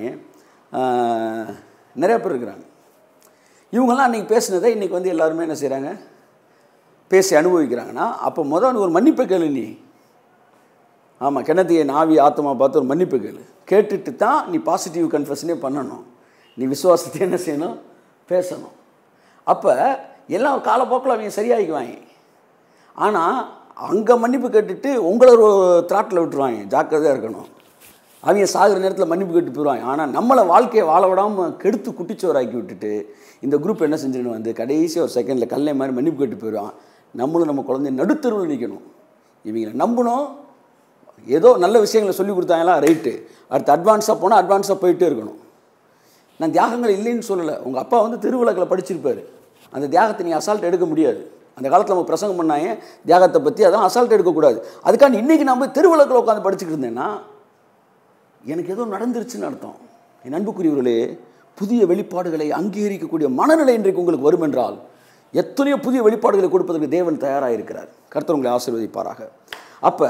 நிறைய பேர் இருக்கிறாங்க இவங்கெல்லாம் அன்றைக்கி பேசினதை இன்றைக்கி வந்து எல்லாருமே என்ன செய்கிறாங்க பேசி அனுபவிக்கிறாங்கன்னா அப்போ முதல் ஒரு மன்னிப்பை கேளு நீ ஆமாம் கிணத்திய நாவி ஆத்மா பார்த்து ஒரு மன்னிப்பு கேளு கேட்டுட்டு தான் நீ பாசிட்டிவ் கன்ஃபெஷனே பண்ணணும் நீ விசுவாசத்தை என்ன செய்யணும் பேசணும் அப்போ எல்லாம் காலப்போக்கில் அவங்க சரியாகிக்குவாங்க ஆனால் அங்கே மன்னிப்பு கேட்டுட்டு உங்களை ஒரு திராட்டில் விட்டுருவாங்க ஜாக்கிரதையாக இருக்கணும் அவங்க சாகிற நேரத்தில் மன்னிப்பு கேட்டு போயிடுவாங்க ஆனால் நம்மளை வாழ்க்கையை வாழ விடாமல் கெடுத்து குட்டிச்சோராக்கி விட்டுட்டு இந்த குரூப் என்ன செஞ்சிடணும் வந்து கடைசி ஒரு செகண்டில் கல்லை மாதிரி மன்னிப்பு கேட்டு போயிடுவான் நம்மளும் நம்ம குழந்தைய நடுத்தருவில் நிற்கணும் இவங்களை நம்பணும் ஏதோ நல்ல விஷயங்களை சொல்லி கொடுத்தாங்களா ரைட்டு அடுத்து அட்வான்ஸாக போனால் அட்வான்ஸாக போயிட்டே இருக்கணும் நான் தியாகங்கள் இல்லைன்னு சொல்லலை உங்கள் அப்பா வந்து திருவிழாக்களை படிச்சிருப்பாரு அந்த தியாகத்தை நீ அசால்ட் எடுக்க முடியாது அந்த காலத்தில் நம்ம பிரசங்கம் பண்ணாங்க தியாகத்தை பற்றி அதெல்லாம் அசால்ட் எடுக்கக்கூடாது அதுக்காண்டி இன்றைக்கி நான் போய் திருவிழாக்களை உட்காந்து படிச்சுட்டு இருந்தேன்னா எனக்கு ஏதோ நடந்துருச்சுன்னு அர்த்தம் என் அன்புக்குரியவர்களே புதிய வெளிப்பாடுகளை அங்கீகரிக்கக்கூடிய மனநிலை இன்றைக்கு உங்களுக்கு வரும் என்றால் எத்தனையோ புதிய வெளிப்பாடுகளை கொடுப்பதற்கு தேவன் தயாராக இருக்கிறார் கர்த்தர் உங்களை ஆசீர்வதிப்பாராக அப்போ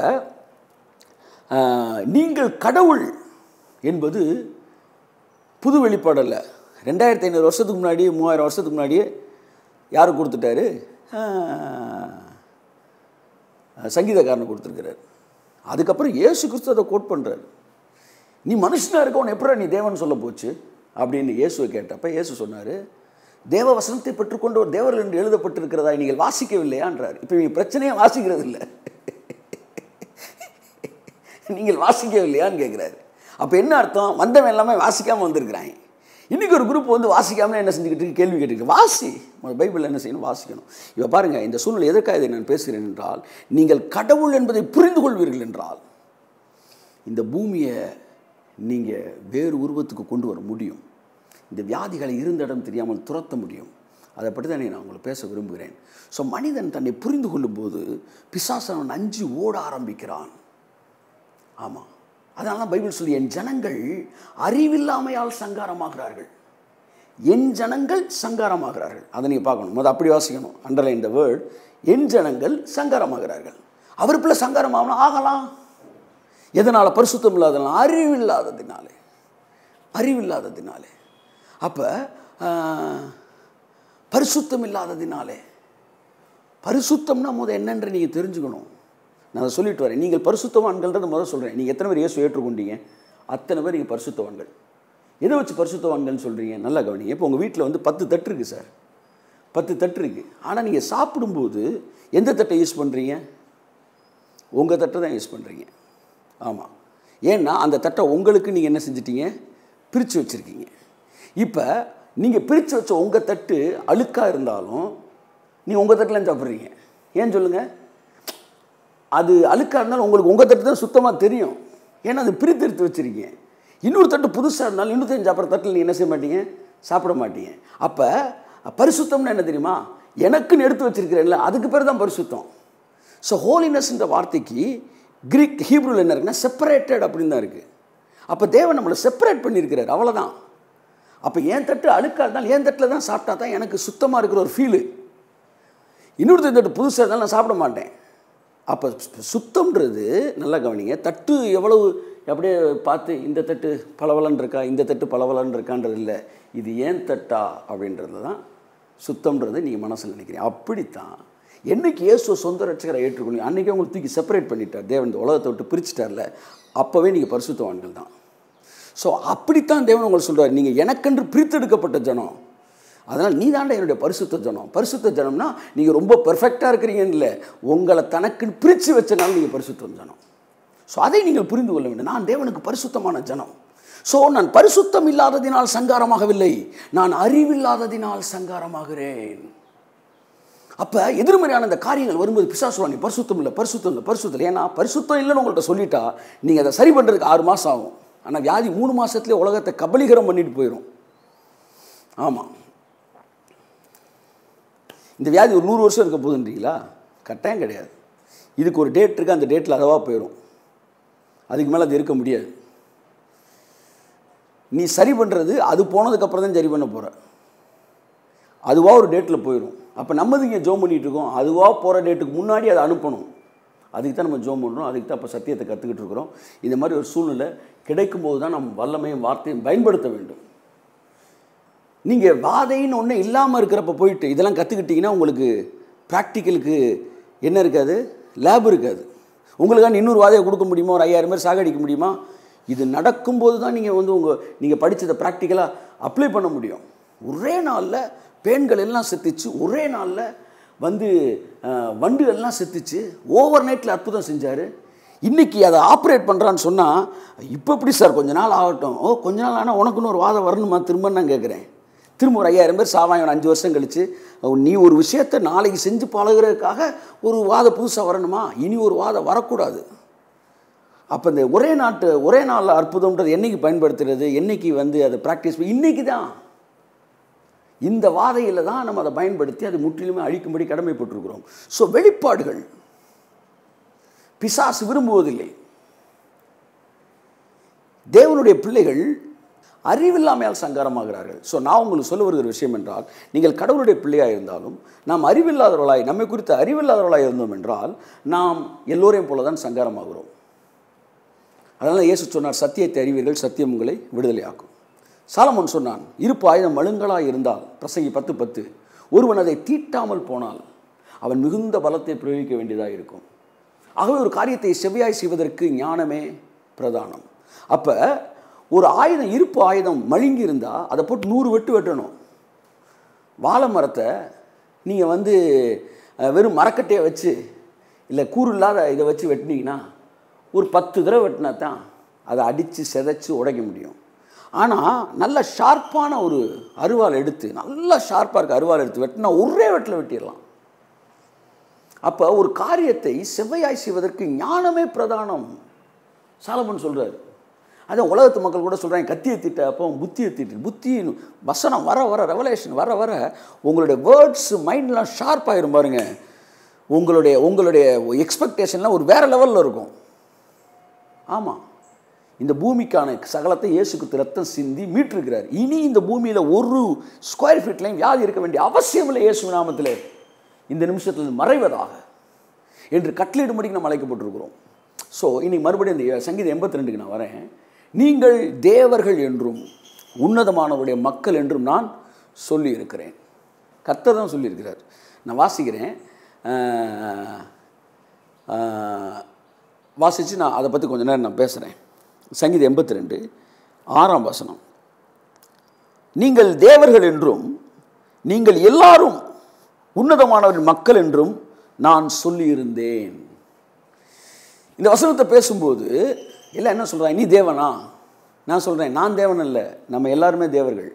நீங்கள் கடவுள் என்பது புது வெளிப்பாடு அல்ல ரெண்டாயிரத்தி ஐநூறு வருஷத்துக்கு முன்னாடி மூவாயிரம் வருஷத்துக்கு முன்னாடியே யார் கொடுத்துட்டாரு சங்கீதக்காரனை கொடுத்துருக்கிறார் அதுக்கப்புறம் இயேசு கிறிஸ்து அதை கோட் பண்ணுறாரு நீ மனுஷனாக இருக்கவன் எப்படா நீ தேவன் சொல்ல போச்சு அப்படின்னு இயேசுவை கேட்டப்ப இயேசு சொன்னார் தேவ வசனத்தை பெற்றுக்கொண்டு ஒரு தேவர்கள் என்று எழுதப்பட்டிருக்கிறதா நீங்கள் வாசிக்கவில்லையான்றார் இப்போ நீங்கள் பிரச்சனையே வாசிக்கிறது இல்லை நீங்கள் வாசிக்கவில்லையான்னு கேட்குறாரு அப்போ என்ன அர்த்தம் வந்தவன் எல்லாமே வாசிக்காமல் வந்திருக்கிறாங்க இன்றைக்கி ஒரு குரூப் வந்து வாசிக்காமல் என்ன செஞ்சுக்கிட்டு இருக்கு கேள்வி கேட்டுருக்கு வாசி பைபிள் என்ன செய்யணும் வாசிக்கணும் இப்போ பாருங்கள் இந்த சூழ்நிலை எதற்காக இதை நான் பேசுகிறேன் என்றால் நீங்கள் கடவுள் என்பதை புரிந்து கொள்வீர்கள் என்றால் இந்த பூமியை நீங்கள் வேறு உருவத்துக்கு கொண்டு வர முடியும் இந்த வியாதிகளை இருந்த இடம் தெரியாமல் துரத்த முடியும் அதை பற்றி தான் நான் உங்களை பேச விரும்புகிறேன் ஸோ மனிதன் தன்னை புரிந்து கொள்ளும்போது பிசாசனவன் அஞ்சு ஓட ஆரம்பிக்கிறான் ஆமாம் அதனால தான் பைபிள் சொல்லி என் ஜனங்கள் அறிவில்லாமையால் சங்காரமாகிறார்கள் என் ஜனங்கள் சங்காரமாகிறார்கள் அதை நீங்கள் பார்க்கணும் முதல் அப்படி வாசிக்கணும் அண்டர்லைன் த வேர்ட் என் ஜனங்கள் சங்காரமாகிறார்கள் அவர் பிள்ளை சங்காரமாகணும் ஆகலாம் எதனால் பரிசுத்தம் இல்லாதனால அறிவில்லாததினாலே அறிவில்லாததினாலே அப்போ பரிசுத்தம் இல்லாததினாலே பரிசுத்தம்னா முதல் என்னென்று நீங்கள் தெரிஞ்சுக்கணும் நான் அதை சொல்லிட்டு வரேன் நீங்கள் பரிசுத்தவான்கள்ன்றது முதல் சொல்கிறேன் நீங்கள் எத்தனை பேர் இயேசு ஏற்றுக்கொண்டீங்க அத்தனை பேர் நீங்கள் பரிசுத்தவான்கள் எதை வச்சு பரிசுத்தவான்கள்னு சொல்கிறீங்க நல்லா கவனிங்க இப்போ உங்கள் வீட்டில் வந்து பத்து தட்டு இருக்குது சார் பத்து தட்டு இருக்குது ஆனால் நீங்கள் சாப்பிடும்போது எந்த தட்டை யூஸ் பண்ணுறீங்க உங்கள் தட்டை தான் யூஸ் பண்ணுறீங்க ஆமாம் ஏன்னா அந்த தட்டை உங்களுக்கு நீங்கள் என்ன செஞ்சிட்டீங்க பிரித்து வச்சுருக்கீங்க இப்போ நீங்கள் பிரித்து வச்ச உங்கள் தட்டு அழுக்காக இருந்தாலும் நீ உங்கள் தட்டில் சாப்பிட்றீங்க ஏன் சொல்லுங்கள் அது அழுக்காக இருந்தாலும் உங்களுக்கு உங்கள் தட்டு தான் சுத்தமாக தெரியும் ஏன்னா அது பிரித்து எடுத்து வச்சுருக்கீங்க இன்னொரு தட்டு புதுசாக இருந்தாலும் இன்னொருத்தையும் சாப்பிட்ற தட்டில் நீங்கள் என்ன செய்ய மாட்டீங்க சாப்பிட மாட்டீங்க அப்போ பரிசுத்தம்னு என்ன தெரியுமா எனக்குன்னு எடுத்து வச்சுருக்கிறேன்ல அதுக்கு பேர் தான் பரிசுத்தம் ஸோ ஹோலினஸ்ன்ற வார்த்தைக்கு கிரீக் ஹீப்ரூவில் என்ன இருக்குன்னா செப்பரேட்டட் அப்படின்னு தான் இருக்குது அப்போ தேவன் நம்மளை செப்பரேட் பண்ணியிருக்கிறார் அவ்வளோதான் அப்போ என் தட்டு அழுக்காக இருந்தாலும் என் தட்டில் தான் சாப்பிட்டா தான் எனக்கு சுத்தமாக இருக்கிற ஒரு ஃபீலு இன்னொருத்தர் தட்டு புதுசாக இருந்தாலும் நான் சாப்பிட மாட்டேன் அப்போ சுத்தம்ன்றது நல்லா கவனிங்க தட்டு எவ்வளவு அப்படியே பார்த்து இந்த தட்டு பளபளன்னு இருக்கா இந்த தட்டு பளபளன்னு இருக்கான்றது இல்லை இது ஏன் தட்டா அப்படின்றது தான் சுத்தம்ன்றது நீங்கள் மனசில் நினைக்கிறீங்க அப்படித்தான் என்னைக்கு இயேசு சொந்த ரட்சகரை ஏற்றுக்கொள்ளி அன்றைக்கி உங்களுக்கு தூக்கி செப்பரேட் பண்ணிட்டார் தேவன் இந்த உலகத்தை விட்டு பிரிச்சுட்டார்ல அப்போவே நீங்கள் பரிசுத்தவான்கள் தான் ஸோ அப்படித்தான் தேவன் உங்களுக்கு சொல்கிறார் நீங்கள் எனக்கென்று பிரித்தெடுக்கப்பட்ட ஜனம் அதனால் நீ தாண்டா என்னுடைய பரிசுத்த ஜனம் பரிசுத்த ஜனம்னா நீங்கள் ரொம்ப பெர்ஃபெக்டாக இருக்கிறீங்கன்னு இல்லை உங்களை தனக்குன்னு பிரித்து வச்சனால நீங்கள் பரிசுத்த ஜனம் ஸோ அதை நீங்கள் புரிந்து கொள்ள வேண்டும் நான் தேவனுக்கு பரிசுத்தமான ஜனம் ஸோ நான் பரிசுத்தம் இல்லாததினால் சங்காரமாகவில்லை நான் அறிவில்லாததினால் சங்காரமாகிறேன் அப்போ எதிர்மறையான அந்த காரியங்கள் வரும்போது பிசாசுவா நீ பரிசுத்தம் இல்லை பரிசுத்தம் இல்லை பரிசுத்தம் இல்லை ஏன்னா பரிசுத்தம் இல்லைன்னு உங்கள்கிட்ட சொல்லிட்டா நீங்கள் அதை சரி பண்ணுறதுக்கு ஆறு மாதம் ஆகும் ஆனால் வியாதி மூணு மாதத்துலேயே உலகத்தை கபலீகரம் பண்ணிட்டு போயிடும் ஆமாம் இந்த வியாதி ஒரு நூறு வருஷம் இருக்க போகுதுன்றீங்களா கட்டாயம் கிடையாது இதுக்கு ஒரு டேட் இருக்குது அந்த டேட்டில் அதுவாக போயிடும் அதுக்கு மேலே அது இருக்க முடியாது நீ சரி பண்ணுறது அது போனதுக்கப்புறம் தான் சரி பண்ண போகிற அதுவாக ஒரு டேட்டில் போயிடும் அப்போ நம்ம இங்கே ஜோம் பண்ணிகிட்டு இருக்கோம் அதுவாக போகிற டேட்டுக்கு முன்னாடி அதை அனுப்பணும் அதுக்கு தான் நம்ம ஜோம் பண்ணுறோம் அதுக்கு தான் இப்போ சத்தியத்தை கற்றுக்கிட்டு இருக்கிறோம் இந்த மாதிரி ஒரு சூழ்நிலை கிடைக்கும்போது தான் நம்ம வல்லமையும் வார்த்தையும் பயன்படுத்த வேண்டும் நீங்கள் வாதைன்னு ஒன்று இல்லாமல் இருக்கிறப்ப போயிட்டு இதெல்லாம் கற்றுக்கிட்டிங்கன்னா உங்களுக்கு ப்ராக்டிக்கலுக்கு என்ன இருக்காது லேப் இருக்காது உங்களுக்கான இன்னொரு வாதையை கொடுக்க முடியுமா ஒரு ஐயாயிரம் பேர் சாகடிக்க முடியுமா இது நடக்கும்போது தான் நீங்கள் வந்து உங்கள் நீங்கள் படித்ததை ப்ராக்டிக்கலாக அப்ளை பண்ண முடியும் ஒரே நாளில் பெண்கள் எல்லாம் செத்துச்சு ஒரே நாளில் வந்து வண்டு எல்லாம் செத்துச்சு ஓவர் நைட்டில் அற்புதம் செஞ்சார் இன்றைக்கி அதை ஆப்ரேட் பண்ணுறான்னு சொன்னால் இப்போ எப்படி சார் கொஞ்ச நாள் ஆகட்டும் ஓ கொஞ்ச நாள் ஆனால் உனக்குன்னு ஒரு வாதம் வரணுமா திரும்ப நான் கேட்குறேன் திரும்ப ஒரு ஐயாயிரம் பேர் சாவாயம் அஞ்சு வருஷம் கழித்து நீ ஒரு விஷயத்தை நாளைக்கு செஞ்சு பழகுறதுக்காக ஒரு வாதம் புதுசாக வரணுமா இனி ஒரு வாதம் வரக்கூடாது அப்போ இந்த ஒரே நாட்டு ஒரே நாளில் அற்புதம்ன்றது என்னைக்கு பயன்படுத்துறது என்னைக்கு வந்து அதை ப்ராக்டிஸ் இன்னைக்கு தான் இந்த வாதையில் தான் நம்ம அதை பயன்படுத்தி அதை முற்றிலுமே அழிக்கும்படி கடமைப்பட்டிருக்கிறோம் ஸோ வெளிப்பாடுகள் பிசாசு விரும்புவதில்லை தேவனுடைய பிள்ளைகள் அறிவில்லாமையால் சங்காரமாகிறார்கள் ஸோ நான் உங்களுக்கு சொல்ல வருகிற விஷயம் என்றால் நீங்கள் கடவுளுடைய பிள்ளையாக இருந்தாலும் நாம் அறிவில்லாதவர்களாய் நம்மை குறித்து அறிவில்லாதவர்களாய் இருந்தோம் என்றால் நாம் எல்லோரையும் போல தான் சங்காரமாகிறோம் அதனால் இயேசு சொன்னார் சத்தியத்தை அறிவீர்கள் சத்தியம் உங்களை விடுதலையாக்கும் சாலமன் சொன்னான் இருப்பு ஆயுதம் மழுங்களாக இருந்தால் பிரசங்கி பத்து பத்து ஒருவன் அதை தீட்டாமல் போனால் அவன் மிகுந்த பலத்தை பிரயோகிக்க வேண்டியதாக இருக்கும் ஆகவே ஒரு காரியத்தை செவ்வியாய் செய்வதற்கு ஞானமே பிரதானம் அப்போ ஒரு ஆயுதம் இருப்பு ஆயுதம் மழுங்கி இருந்தால் அதை போட்டு நூறு வெட்டு வெட்டணும் வாழை மரத்தை நீங்கள் வந்து அஹ், வெறும் மரக்கட்டையை வச்சு இல்லை கூறு இல்லாத இதை வச்சு வெட்டினீங்கன்னா ஒரு பத்து தடவை வெட்டினா தான் அதை அடித்து செதைச்சு உடைக்க முடியும் ஆனால் நல்ல ஷார்ப்பான ஒரு அருவாள் எடுத்து நல்ல ஷார்ப்பாக இருக்க அருவாள் எடுத்து வெட்டினா ஒரே வெட்டில் வெட்டிடலாம் அப்போ ஒரு காரியத்தை செவ்வையாய் செய்வதற்கு ஞானமே பிரதானம் சாலமன் சொல்கிறார் அதான் உலகத்து மக்கள் கூட சொல்கிறாங்க கத்தியை திட்ட அப்போ புத்தியை திட்டு புத்தி வசனம் வர வர ரெவலேஷன் வர வர உங்களுடைய வேர்ட்ஸ் மைண்ட்லாம் ஷார்ப் ஆயிரும் பாருங்க உங்களுடைய உங்களுடைய எக்ஸ்பெக்டேஷன்லாம் ஒரு வேறு லெவலில் இருக்கும் ஆமாம் இந்த பூமிக்கான சகலத்தை இயேசுக்கு ரத்தம் சிந்தி மீட்டிருக்கிறார் இனி இந்த பூமியில் ஒரு ஸ்கொயர் ஃபீட்லையும் வியாதி இருக்க வேண்டிய அவசியம் இல்லை இயேசு நாமத்தில் இந்த நிமிஷத்தில் மறைவதாக என்று கட்டளையிடும்படி நாம் அழைக்கப்பட்டிருக்கிறோம் ஸோ இன்னைக்கு மறுபடியும் இந்த சங்கீதம் எண்பத்தி ரெண்டுக்கு நான் வரேன் நீங்கள் தேவர்கள் என்றும் உன்னதமானவருடைய மக்கள் என்றும் நான் சொல்லி இருக்கிறேன் கர்த்தர் தான் சொல்லியிருக்கிறார் நான் வாசிக்கிறேன் ஆஹ், ஆஹ், வாசித்து நான் அதை பற்றி கொஞ்ச நேரம் நான் பேசுகிறேன் சங்கீதம் எண்பத்தி ரெண்டு ஆறாம் வசனம் நீங்கள் தேவர்கள் என்றும் நீங்கள் எல்லாரும் உன்னதமானவரின் மக்கள் என்றும் நான் சொல்லியிருந்தேன் இந்த வசனத்தை பேசும்போது எல்லாம் என்ன சொல்கிறாங்க நீ தேவனா நான் சொல்கிறேன் நான் தேவன் அல்ல நம்ம எல்லாருமே தேவர்கள்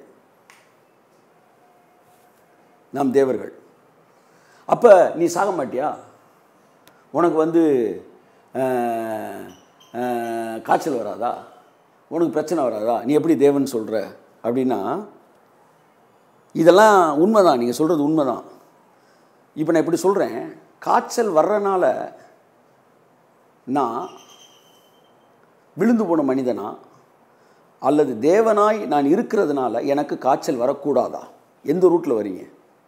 நாம் தேவர்கள் அப்போ நீ சாக மாட்டியா உனக்கு வந்து அஹ், அஹ், காய்ச்சல் வராதா உனக்கு பிரச்சனை வராதா நீ எப்படி தேவன் சொல்கிற அப்படின்னா இதெல்லாம் உண்மைதான் நீங்கள் சொல்கிறது உண்மைதான் இப்போ நான் இப்படி சொல்கிறேன் காய்ச்சல் வர்றனால நான் விழுந்து போன மனிதனா அல்லது தேவனாய் நான் இருக்கிறதுனால எனக்கு காய்ச்சல் வரக்கூடாதா எந்த ரூட்டில் வரீங்க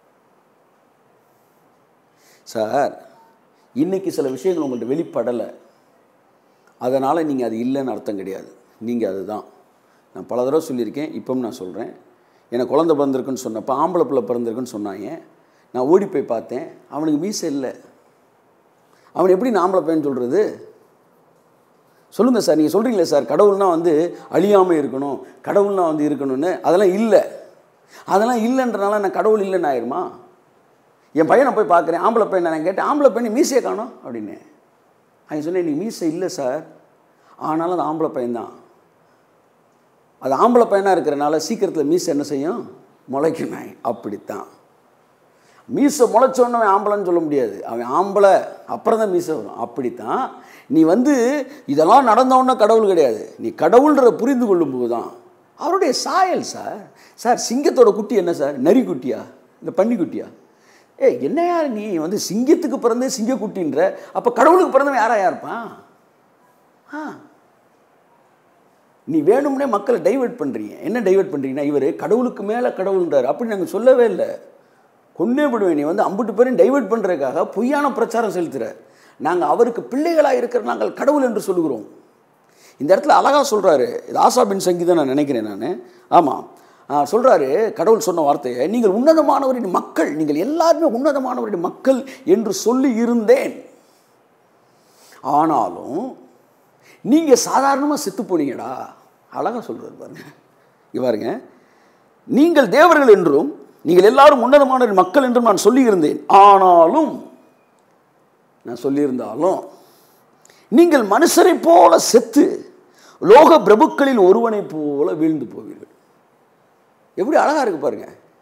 சார் இன்னைக்கு சில விஷயங்கள் உங்கள்ட்ட வெளிப்படலை அதனால் நீங்கள் அது இல்லைன்னு அர்த்தம் கிடையாது நீங்கள் அதுதான் நான் பல தடவை சொல்லியிருக்கேன் இப்பவும் நான் சொல்கிறேன் எனக்கு குழந்தை பிறந்திருக்குன்னு சொன்னப்போ ஆம்பளை பிள்ளை பிறந்திருக்குன்னு சொன்னாங்க நான் ஓடி போய் பார்த்தேன் அவனுக்கு மீசை இல்லை அவன் எப்படி நான் ஆம்பளை பையன் சொல்கிறது சொல்லுங்கள் சார் நீங்கள் சொல்கிறீங்களே சார் கடவுள்னா வந்து அழியாமல் இருக்கணும் கடவுள்னா வந்து இருக்கணும்னு அதெல்லாம் இல்லை அதெல்லாம் இல்லைன்றனால நான் கடவுள் இல்லைன்னு ஆயிருமா என் பையனை போய் பார்க்குறேன் ஆம்பளை பையனை நான் கேட்டேன் ஆம்பளை பையன் மீசையை காணோம் அப்படின்னு அவன் சொன்னேன் நீ மீசை இல்லை சார் ஆனாலும் அது ஆம்பளை பையன்தான் அது ஆம்பளை பையனாக இருக்கிறனால சீக்கிரத்தில் மீசை என்ன செய்யும் முளைக்கும் நாய் அப்படித்தான் மீசை முளைச்சோன்னு அவன் ஆம்பளைன்னு சொல்ல முடியாது அவன் ஆம்பளை அப்புறம் தான் மீசை வரும் அப்படித்தான் நீ வந்து இதெல்லாம் நடந்தவொன்னே கடவுள் கிடையாது நீ கடவுள்ன்ற புரிந்து கொள்ளும்போது தான் அவருடைய சாயல் சார் சார் சிங்கத்தோட குட்டி என்ன சார் நரி குட்டியா இந்த பன்னி குட்டியா ஏ என்னையா நீ வந்து சிங்கத்துக்கு பிறந்தே சிங்கக்குட்டின்ற அப்போ கடவுளுக்கு பிறந்தவன் யாராயா இருப்பான் ஆ நீ வேணும்னே மக்களை டைவர்ட் பண்ணுறீங்க என்ன டைவர்ட் பண்ணுறீங்கன்னா இவர் கடவுளுக்கு மேலே கடவுள்ன்றார் அப்படி நாங்கள் சொல்லவே இல்லை கொன்னே விடுவேன் நீ வந்து அம்புட்டு பேரையும் டைவர்ட் பண்ணுறதுக்காக பொய்யான பிரச்சாரம் செலுத்துகிற நாங்கள் அவருக்கு பிள்ளைகளாக இருக்கிற நாங்கள் கடவுள் என்று சொல்லுகிறோம் இந்த இடத்துல அழகாக சொல்கிறாரு இது ஆசாபின் சங்கீதம் நான் நினைக்கிறேன் நான் ஆமாம் சொல்கிறாரு கடவுள் சொன்ன வார்த்தையை நீங்கள் உன்னதமானவரின் மக்கள் நீங்கள் எல்லாருமே உன்னதமானவரின் மக்கள் என்று சொல்லி இருந்தேன் ஆனாலும் நீங்கள் சாதாரணமாக செத்து போனீங்கடா அழகாக சொல்கிறார் பாருங்க இங்க பாருங்க நீங்கள் தேவர்கள் என்றும் நீங்கள் எல்லாரும் உன்னதமான மக்கள் என்றும் நான் சொல்லியிருந்தேன் ஆனாலும் நான் சொல்லியிருந்தாலும் நீங்கள் மனுஷரைப் போல செத்து லோக பிரபுக்களில் ஒருவனைப் போல வீழ்ந்து போவீர்கள் எப்படி அழகாக இருக்கு பாருங்க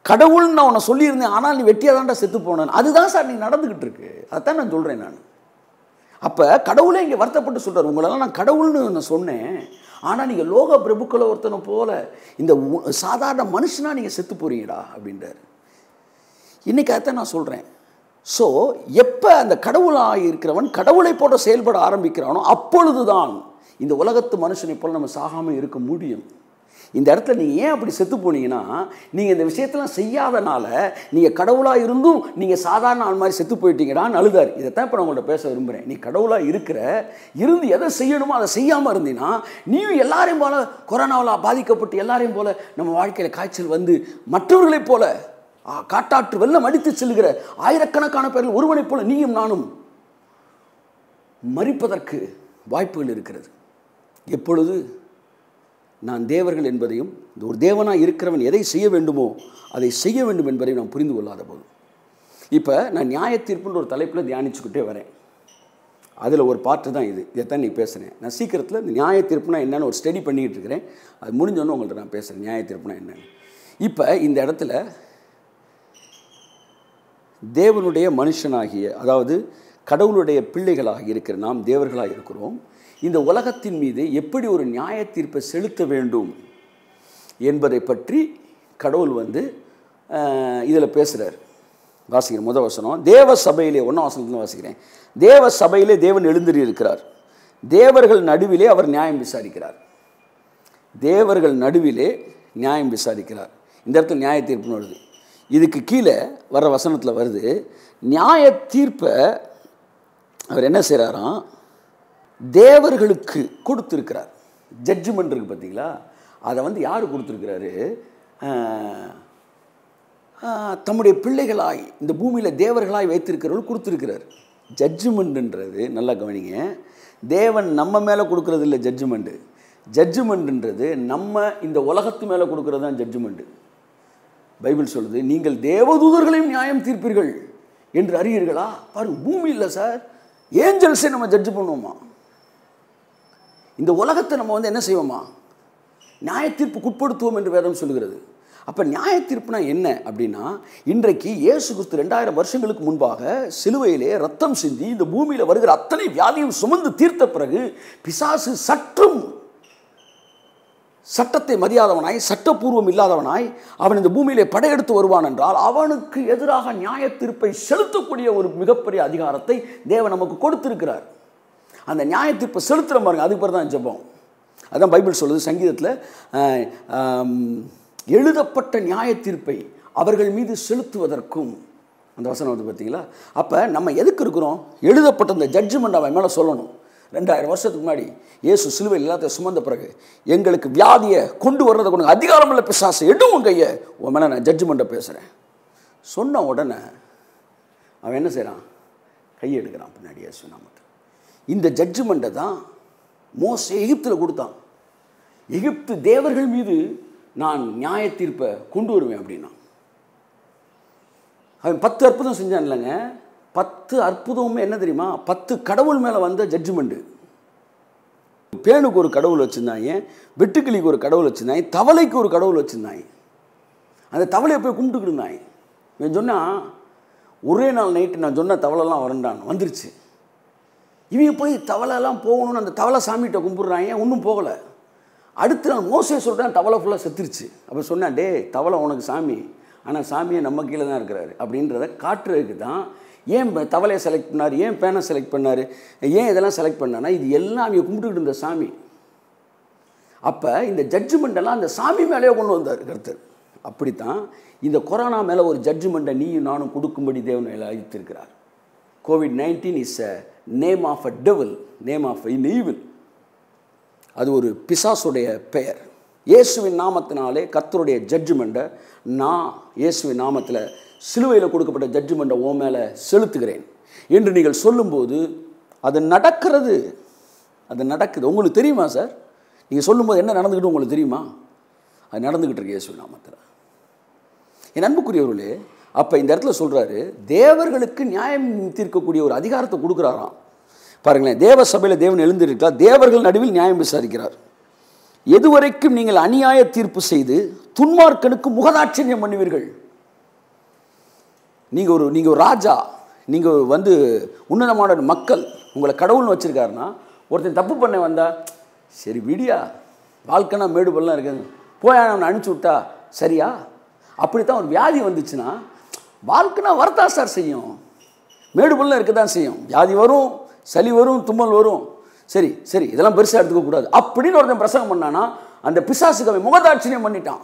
கடவுள்னு நான் உன்னை சொல்லியிருந்தேன் ஆனால் நீ வெட்டியாக தான்டா செத்து போனேன் அதுதான் சார் நீ நடந்துக்கிட்டு இருக்கு அதான் நான் சொல்கிறேன் நான் அப்போ கடவுளே இங்கே வருத்தப்பட்டு சொல்கிறார் உங்களெல்லாம் நான் கடவுள்னு நான் சொன்னேன் ஆனால் நீங்கள் லோக பிரபுக்களை ஒருத்தனை போல இந்த உ- சாதாரண மனுஷனாக நீங்கள் செத்து போறீங்கடா அப்படின்றார் இன்னைக்கு அதான் நான் சொல்கிறேன் ஸோ எப்போ அந்த கடவுளாக இருக்கிறவன் கடவுளை போல செயல்பட ஆரம்பிக்கிறானோ அப்பொழுதுதான் இந்த உலகத்து மனுஷனை போல நம்ம சாகாமல் இருக்க முடியும் இந்த இடத்துல நீங்கள் ஏன் அப்படி செத்து போனீங்கன்னா நீங்கள் இந்த விஷயத்தெல்லாம் செய்யாதனால நீங்கள் கடவுளாக இருந்தும் நீங்கள் சாதாரண ஆள் மாதிரி செத்து போயிட்டீங்கடான்னு அழுதார் இதைத்தான் இப்போ நான் உங்கள்ட்ட பேச விரும்புகிறேன் நீ கடவுளாக இருக்கிற இருந்து எதை செய்யணுமோ அதை செய்யாமல் இருந்தீங்கன்னா நீயும் எல்லாரையும் போல கொரோனாவில் பாதிக்கப்பட்டு எல்லாரையும் போல நம்ம வாழ்க்கையில் காய்ச்சல் வந்து மற்றவர்களைப் போல ஆ, காட்டாற்று வெள்ளம் அடித்து செல்கிற ஆயிரக்கணக்கான பேர்கள் ஒருவனைப் போல நீயும் நானும் மறிப்பதற்கு வாய்ப்புகள் இருக்கிறது எப்பொழுது நான் தேவர்கள் என்பதையும் இந்த ஒரு தேவனாக இருக்கிறவன் எதை செய்ய வேண்டுமோ அதை செய்ய வேண்டும் என்பதையும் நான் புரிந்து கொள்ளாத போது இப்போ நான் நியாய தீர்ப்புன்ற ஒரு தலைப்பில் தியானிச்சுக்கிட்டே வரேன் அதில் ஒரு பாட்டு தான் இது இதைத்தான் நீ பேசுகிறேன் நான் சீக்கிரத்தில் இந்த நியாய தீர்ப்புனா என்னன்னு ஒரு ஸ்டடி பண்ணிக்கிட்டு இருக்கிறேன் அது முடிஞ்சோன்னு உங்கள்கிட்ட நான் பேசுகிறேன் நியாய தீர்ப்புனா என்னன்னு இப்போ இந்த இடத்துல தேவனுடைய மனுஷனாகிய அதாவது கடவுளுடைய பிள்ளைகளாக இருக்கிற நாம் தேவர்களாக இருக்கிறோம் இந்த உலகத்தின் மீது எப்படி ஒரு நியாய தீர்ப்பை செலுத்த வேண்டும் என்பதை பற்றி கடவுள் வந்து இதில் பேசுகிறார் வாசிக்கிறேன் முத வசனம் தேவ சபையிலே ஒன்றாம் வசனத்துல வாசிக்கிறேன் தேவ சபையிலே தேவன் எழுந்திரி இருக்கிறார் தேவர்கள் நடுவிலே அவர் நியாயம் விசாரிக்கிறார் தேவர்கள் நடுவிலே நியாயம் விசாரிக்கிறார் இந்த இடத்துல நியாய தீர்ப்புன்னு வருது இதுக்கு கீழே வர வசனத்தில் வருது நியாய தீர்ப்பை அவர் என்ன செய்கிறாராம் தேவர்களுக்கு கொடுத்துருக்கிறார் ஜட்ஜ்மெண்ட் இருக்குது பார்த்தீங்களா அதை வந்து யார் கொடுத்துருக்கிறாரு ஆஹ், ஆஹ், தம்முடைய பிள்ளைகளாய் இந்த பூமியில் தேவர்களாய் வைத்திருக்கிறவர்கள் கொடுத்துருக்கிறார் ஜட்ஜ்மெண்ட்டுன்றது நல்லா கவனிங்க தேவன் நம்ம மேலே கொடுக்கறது இல்லை ஜட்ஜ்மெண்ட்டு ஜட்ஜ்மெண்ட்டுன்றது நம்ம இந்த உலகத்து மேலே கொடுக்கறது தான் ஜட்ஜ்மெண்ட்டு பைபிள் சொல்லுது நீங்கள் தேவதூதர்களையும் நியாயம் தீர்ப்பீர்கள் என்று அறியீர்களா பாருங்க பூமி இல்லை சார் ஏஞ்சல்ஸை நம்ம ஜட்ஜ் பண்ணுவோமா இந்த உலகத்தை நம்ம வந்து என்ன செய்வோமா நியாய தீர்ப்புக்கு உட்படுத்துவோம் என்று வேதம் சொல்லுகிறது அப்போ நியாய தீர்ப்புனா என்ன அப்படின்னா இன்றைக்கு இயேசு கிறிஸ்து ரெண்டாயிரம் வருஷங்களுக்கு முன்பாக சிலுவையிலே ரத்தம் சிந்தி இந்த பூமியில் வருகிற அத்தனை வியாதியும் சுமந்து தீர்த்த பிறகு பிசாசு சற்றும் சட்டத்தை மதியாதவனாய் சட்டப்பூர்வம் இல்லாதவனாய் அவன் இந்த பூமியிலே படையெடுத்து வருவான் என்றால் அவனுக்கு எதிராக நியாய தீர்ப்பை செலுத்தக்கூடிய ஒரு மிகப்பெரிய அதிகாரத்தை தேவன் நமக்கு கொடுத்திருக்கிறார் அந்த நியாய தீர்ப்பை செலுத்துகிற பாருங்க அதுக்கு பேர் தான் ஜெபம் அதான் பைபிள் சொல்லுது சங்கீதத்தில் அஹ், ஆம், எழுதப்பட்ட நியாய தீர்ப்பை அவர்கள் மீது செலுத்துவதற்கும் அந்த வசனம் வந்து பார்த்தீங்களா அப்போ நம்ம எதுக்கு இருக்கிறோம் எழுதப்பட்ட அந்த ஜட்ஜ்மெண்ட் அவன் மேலே சொல்லணும் ரெண்டாயிரம் வருஷத்துக்கு முன்னாடி இயேசு சிலுவையில் எல்லாத்தையும் சுமந்த பிறகு எங்களுக்கு வியாதியை கொண்டு வர்றதை கொண்டு அதிகாரம் இல்லை பிசாசு எடும் உன் கையை உன் மேலே நான் ஜட்ஜ்மெண்ட்டை பேசுகிறேன் சொன்ன உடனே அவன் என்ன செய்கிறான் கையை எடுக்கிறான் பின்னாடி இயேசு நாமத்தில் இந்த ஜட்ஜ்மெண்ட்டை தான் மோச எகிப்தில் கொடுத்தான் எகிப்து தேவர்கள் மீது நான் நியாய தீர்ப்பை கொண்டு வருவேன் அப்படின்னா அவன் பத்து அற்புதம் செஞ்சான் இல்லைங்க பத்து அற்புதமுமே என்ன தெரியுமா பத்து கடவுள் மேலே வந்த ஜட்ஜ்மெண்ட்டு பேனுக்கு ஒரு கடவுள் வச்சுருந்தாங்க வெட்டுக்கிளிக்கு ஒரு கடவுள் வச்சுருந்தாங்க தவளைக்கு ஒரு கடவுள் வச்சுருந்தாங்க அந்த தவளையை போய் கும்பிட்டுக்கிட்டு இருந்தாங்க இவன் சொன்னான் ஒரே நாள் நைட்டு நான் சொன்ன தவளைலாம் வரண்டான் வந்துருச்சு இவங்க போய் தவளைலாம் போகணும்னு அந்த தவளை சாமிகிட்ட கும்பிட்றாங்க ஒன்றும் போகலை அடுத்த நாள் மோசே சொல்கிறேன் தவளை ஃபுல்லாக செத்துருச்சு அப்போ சொன்னேன் டே தவளை உனக்கு சாமி ஆனால் சாமியை நம்ம கீழே தான் இருக்கிறாரு அப்படின்றத காட்டுறதுக்கு தான் ஏன் ப- தவளையை செலக்ட் பண்ணார் ஏன் பேனை செலக்ட் பண்ணார் ஏன் இதெல்லாம் செலக்ட் பண்ணார்னா இது எல்லாம் அவங்க கும்பிட்டுக்கிட்டு இருந்த சாமி அப்போ இந்த ஜட்ஜ்மெண்ட் எல்லாம் அந்த சாமி மேலேயே கொண்டு வந்தார் கருத்தர் அப்படித்தான் இந்த கொரோனா மேலே ஒரு ஜட்ஜ்மெண்ட்டை நீயும் நானும் கொடுக்கும்படி தேவன் அழைத்திருக்கிறார் COVID nineteen is a name of a devil name of in evil அது ஒரு பிசாசுடைய பெயர் இயேசுவின் நாமத்தினாலே கர்த்தருடைய ஜட்ஜ்மெண்ட்டை நான் இயேசுவின் நாமத்தில் சிலுவையில் கொடுக்கப்பட்ட ஜட்ஜ்மெண்ட்டை ஓ மேலே செலுத்துகிறேன் என்று நீங்கள் சொல்லும்போது அது நடக்கிறது அது நடக்குது உங்களுக்கு தெரியுமா சார் நீங்கள் சொல்லும்போது என்ன நடந்துக்கிட்டு உங்களுக்கு தெரியுமா அது நடந்துக்கிட்டு இருக்கு இயேசுவின் நாமத்தில் என் அன்புக்குரியவர்களே அப்போ இந்த இடத்துல சொல்கிறாரு தேவர்களுக்கு நியாயம் தீர்க்கக்கூடிய ஒரு அதிகாரத்தை கொடுக்குறாராம் பாருங்களேன் தேவ சபையில் தேவன் எழுந்திருக்கிறார் தேவர்கள் நடுவில் நியாயம் விசாரிக்கிறார் எதுவரைக்கும் நீங்கள் அநியாய தீர்ப்பு செய்து துன்மார்க்கனுக்கு முகதாட்சண்யம் பண்ணுவீர்கள் நீங்கள் ஒரு நீங்கள் ஒரு ராஜா நீங்கள் வந்து உன்னதமான மக்கள் உங்களை கடவுள்னு வச்சுருக்காருன்னா ஒருத்தன் தப்பு பண்ண வந்தா சரி விடியா வாழ்க்கைனா மேடு பள்ளம் இருக்குது போய் அவனை அனுப்பிச்சி விட்டா சரியா அப்படித்தான் ஒரு வியாதி வந்துச்சுன்னா வாழ்க்கைனா வரத்தா சார் செய்யும் மேடு பள்ளம் இருக்க தான் செய்யும் வியாதி வரும் சளி வரும் தும்மல் வரும் சரி சரி இதெல்லாம் பெருசாக எடுத்துக்க கூடாது அப்படின்னு ஒருத்தன் பிரசங்கம் பண்ணானா அந்த பிசாசுக்கு அவன் முகதாட்சியம் பண்ணிட்டான்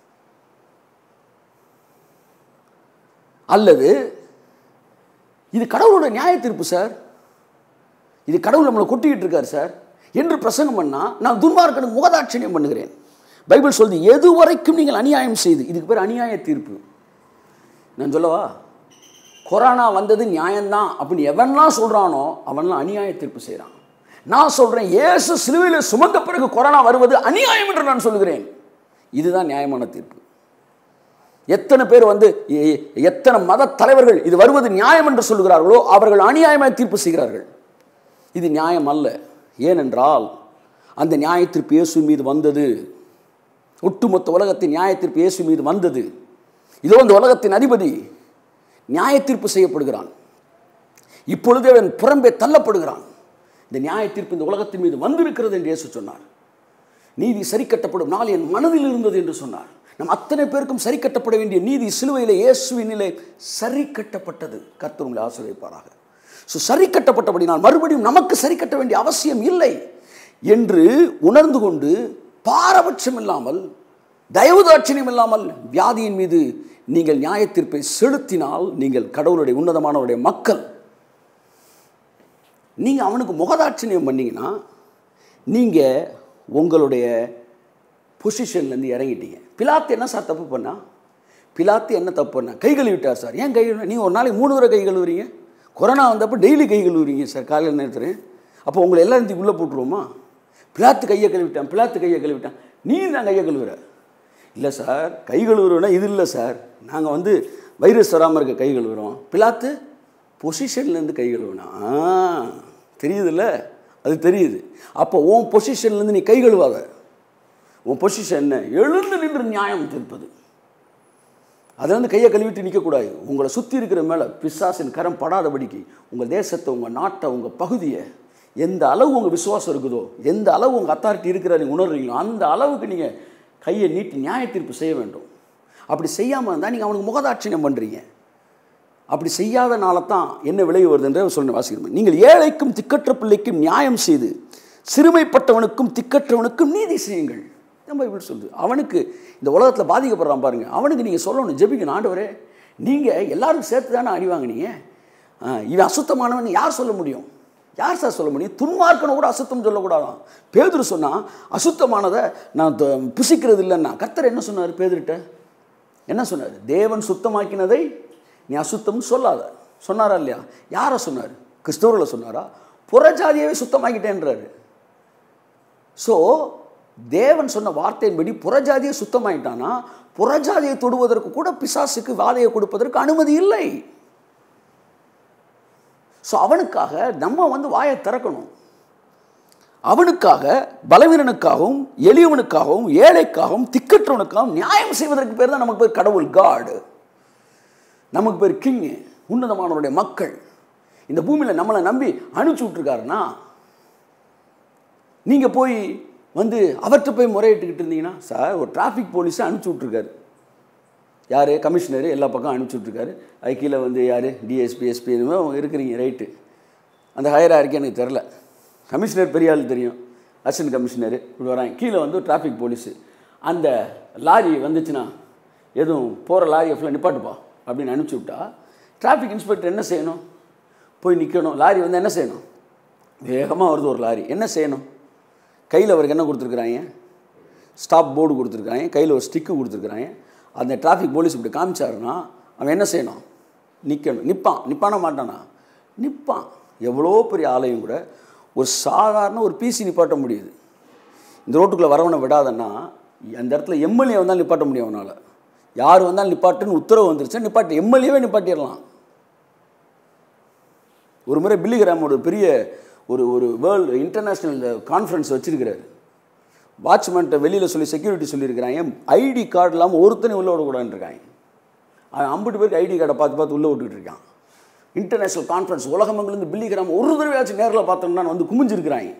அல்லது இது கடவுளோட நியாய தீர்ப்பு சார் இது கடவுள் நம்மளை கொட்டிக்கிட்டு இருக்கார் சார் என்று பிரசங்கம் பண்ணா நான் துன்மார்க்கனுக்கு முகதாட்சியம் பண்ணுகிறேன் பைபிள் சொல்லுது எது வரைக்கும் நீங்கள் அநியாயம் செய்து இதுக்கு பேர் அநியாய தீர்ப்பு நான் சொல்லவா கொரோனா வந்தது நியாயம்தான் அப்படின்னு எவன்லாம் சொல்கிறானோ அவன்லாம் அநியாய தீர்ப்பு செய்கிறான் நான் சொல்கிறேன் இயேசு சிலுவையில் சுமந்த பிறகு கொரோனா வருவது அநியாயம் என்று நான் சொல்கிறேன் இதுதான் நியாயமான தீர்ப்பு எத்தனை பேர் வந்து எ- எ- எத்தனை மத தலைவர்கள் இது வருவது நியாயம் என்று சொல்கிறார்களோ அவர்கள் அநியாயமாய் தீர்ப்பு செய்கிறார்கள் இது நியாயம் அல்ல ஏனென்றால் அந்த நியாய தீர்ப்பு இயேசு மீது வந்தது ஒட்டுமொத்த உலகத்தின் நியாய தீர்ப்பு இயேசு மீது வந்தது இதோ இந்த உலகத்தின் அதிபதி நியாய தீர்ப்பு செய்யப்படுகிறான் இப்பொழுது அவன் புறம்பே தள்ளப்படுகிறான் இந்த நியாய தீர்ப்பு இந்த உலகத்தின் மீது வந்திருக்கிறது என்று இயேசு சொன்னார் நீதி சரி கட்டப்படும் நாள் என் மனதில் இருந்தது என்று சொன்னார் நம் அத்தனை பேருக்கும் சரி கட்டப்பட வேண்டிய நீதி சிலுவையிலே இயேசுவினிலே சரி கட்டப்பட்டது கர்த்தர் உங்களை ஆசிரியப்பாராக ஸோ சரி கட்டப்பட்டபடினால் மறுபடியும் நமக்கு சரி கட்ட வேண்டிய அவசியம் இல்லை என்று உணர்ந்து கொண்டு பாரபட்சம் இல்லாமல் தயவுதாட்சியம் இல்லாமல் வியாதியின் மீது நீங்கள் நியாய தீர்ப்பை செலுத்தினால் நீங்கள் கடவுளுடைய உன்னதமானவருடைய மக்கள் நீங்கள் அவனுக்கு முகதாட்சியம் பண்ணீங்கன்னா நீங்கள் உங்களுடைய பொசிஷன்லேருந்து இறங்கிட்டீங்க பிலாத்து என்ன சார் தப்பு பண்ணா பிலாத்து என்ன தப்பு பண்ணா கை கழுவிட்டார் சார் ஏன் கை கழுவி நீங்கள் ஒரு நாளைக்கு மூணு தடவை கை கழுவுறீங்க கொரோனா வந்தப்போ டெய்லி கை கழுவுறீங்க சார் காலையில் நேரத்தில் அப்போ உங்களை எல்லாரும் உள்ளே போட்டுருவோமா பிலாத்து கையை கழுவிட்டான் பிலாத்து கையை கழுவிட்டான் நீ தான் கையை கழுவுற இல்லை சார் கை கழுவுறோன்னா இது இல்லை சார் நாங்கள் வந்து வைரஸ் வராமல் இருக்க கை கழுவுறோம் பிலாத்து பொசிஷன்லேருந்து கை கழுவுனா ஆ தெரியுதுல்ல அது தெரியுது அப்போ உன் பொசிஷன்லேருந்து நீ கை கழுவாத உன் பொசிஷன் என்ன எழுந்து நின்று நியாயம் தீர்ப்பது அதில் வந்து கையை கழுவிட்டு நிற்கக்கூடாது உங்களை சுற்றி இருக்கிற மேலே பிசாசின் கரம் படாதபடிக்கு உங்கள் தேசத்தை உங்கள் நாட்டை உங்கள் பகுதியை எந்த அளவு உங்கள் விசுவாசம் இருக்குதோ எந்த அளவு உங்கள் அத்தாரிட்டி இருக்கிற நீங்கள் உணர்றீங்களோ அந்த அளவுக்கு நீங்கள் கையை நீட்டி நியாய தீர்ப்பு செய்ய வேண்டும் அப்படி செய்யாமல் இருந்தால் நீங்கள் அவனுக்கு முகதாட்சியம் பண்ணுறீங்க அப்படி செய்யாதனால தான் என்ன விளைவு வருது என்று சொல்ல வாசிக்கிறோம் நீங்கள் ஏழைக்கும் திக்கற்ற பிள்ளைக்கும் நியாயம் செய்து சிறுமைப்பட்டவனுக்கும் திக்கற்றவனுக்கும் நீதி செய்யுங்கள் நம்ம இப்படி சொல்லுது அவனுக்கு இந்த உலகத்தில் பாதிக்கப்படுறான் பாருங்க அவனுக்கு நீங்கள் சொல்லணும் ஜெபிக்கணும் ஆண்டவரே நீங்கள் எல்லாரும் சேர்த்து தானே அடி வாங்கினீங்க ஆ, இவன் அசுத்தமானவன் யார் சொல்ல முடியும் யார் சார் சொல்ல முடியும் துன்மார்க்கனை கூட அசுத்தம் சொல்லக்கூடாதான் பேதுரு சொன்னா அசுத்தமானதை நான் த- புசிக்கிறது இல்லைன்னா கர்த்தர் என்ன சொன்னார் பேதுருட்ட என்ன சொன்னார் தேவன் சுத்தமாக்கினதை நீ அசுத்தம்னு சொல்லாத சொன்னாரா இல்லையா யாரை சொன்னார் கிறிஸ்தவர்களை சொன்னாரா புறஜாதியவே சுத்தமாக்கிட்டேன்றாரு ஸோ தேவன் சொன்ன வார்த்தையின்படி புறஜாதியை சுத்தமாயிட்டானா புறஜாதியை தொடுவதற்கு கூட பிசாசுக்கு வாதையை கொடுப்பதற்கு அனுமதி இல்லை ஸோ அவனுக்காக நம்ம வந்து வாயை திறக்கணும் அவனுக்காக பலவீனனுக்காகவும் எளியவனுக்காகவும் ஏழைக்காகவும் திக்கற்றவனுக்காகவும் நியாயம் செய்வதற்கு பேர் தான் நமக்கு பேர் கடவுள் காடு நமக்கு பேர் கிங்கு உன்னதமானவருடைய மக்கள் இந்த பூமியில் நம்மளை நம்பி அனுப்பிச்சி விட்ருக்காருன்னா நீங்கள் போய் வந்து அவர்கிட்ட போய் முறையிட்டுக்கிட்டு இருந்தீங்கன்னா சார் ஒரு டிராஃபிக் போலீஸை அனுப்பிச்சி விட்ருக்காரு யார் கமிஷனர் எல்லா பக்கம் அனுப்பிச்சி விட்ருக்காரு அது கீழே வந்து யார் டிஎஸ்பி எஸ்பி இருக்கிறீங்க ரைட்டு அந்த ஹையர் ஆருக்கு எனக்கு தெரில கமிஷனர் பெரிய ஆள் தெரியும் அசிஸ்டன்ட் கமிஷனர் இப்படி வராங்க கீழே வந்து டிராஃபிக் போலீஸு அந்த லாரி வந்துச்சுன்னா எதுவும் போகிற லாரியை ஃபுல்லாக நிப்பாட்டுப்பா அப்படின்னு அனுப்பிச்சி விட்டா டிராஃபிக் இன்ஸ்பெக்டர் என்ன செய்யணும் போய் நிற்கணும் லாரி வந்து என்ன செய்யணும் வேகமாக வருது ஒரு லாரி என்ன செய்யணும் கையில் அவருக்கு என்ன கொடுத்துருக்குறாங்க ஸ்டாப் போர்டு கொடுத்துருக்காங்க கையில் ஒரு ஸ்டிக்கு கொடுத்துருக்குறாங்க அந்த டிராஃபிக் போலீஸ் இப்படி காமிச்சாருன்னா அவன் என்ன செய்யணும் நிற்கணும் நிற்பான் நிற்பான மாட்டானா நிற்பான் எவ்வளோ பெரிய ஆலயம் கூட ஒரு சாதாரண ஒரு பிசி நிப்பாட்ட முடியுது இந்த ரோட்டுக்குள்ளே வரவனை விடாதன்னா அந்த இடத்துல எம்எல்ஏ வந்தால் நிப்பாட்ட முடியும் அவனால் யார் வந்தாலும் நிப்பாட்டுன்னு உத்தரவு வந்துருச்சுன்னா நிப்பாட்டு எம்எல்ஏவே நிப்பாட்டிடலாம் ஒரு முறை பில்லிகிராமோட பெரிய ஒரு ஒரு வேர்ல்டு இன்டர்நேஷ்னல் கான்ஃபரன்ஸ் வச்சிருக்கிறாரு வாட்ச்மேன்ட்ட வெளியில் சொல்லி செக்யூரிட்டி சொல்லியிருக்கிறாங்க ஐடி கார்டு இல்லாமல் ஒருத்தனை உள்ள விடக்கூடாதுன்னு இருக்காங்க அவன் ஐம்பது பேருக்கு ஐடி கார்டை பார்த்து பார்த்து உள்ளே விட்டுக்கிட்டு இருக்கான் இன்டர்நேஷ்னல் கான்ஃபரன்ஸ் உலகமெங்கிலிருந்து பில்லிகிராம் ஒரு தடவையாச்சும் நேரில் பார்த்தோம்னா வந்து குமிஞ்சிருக்கிறாங்க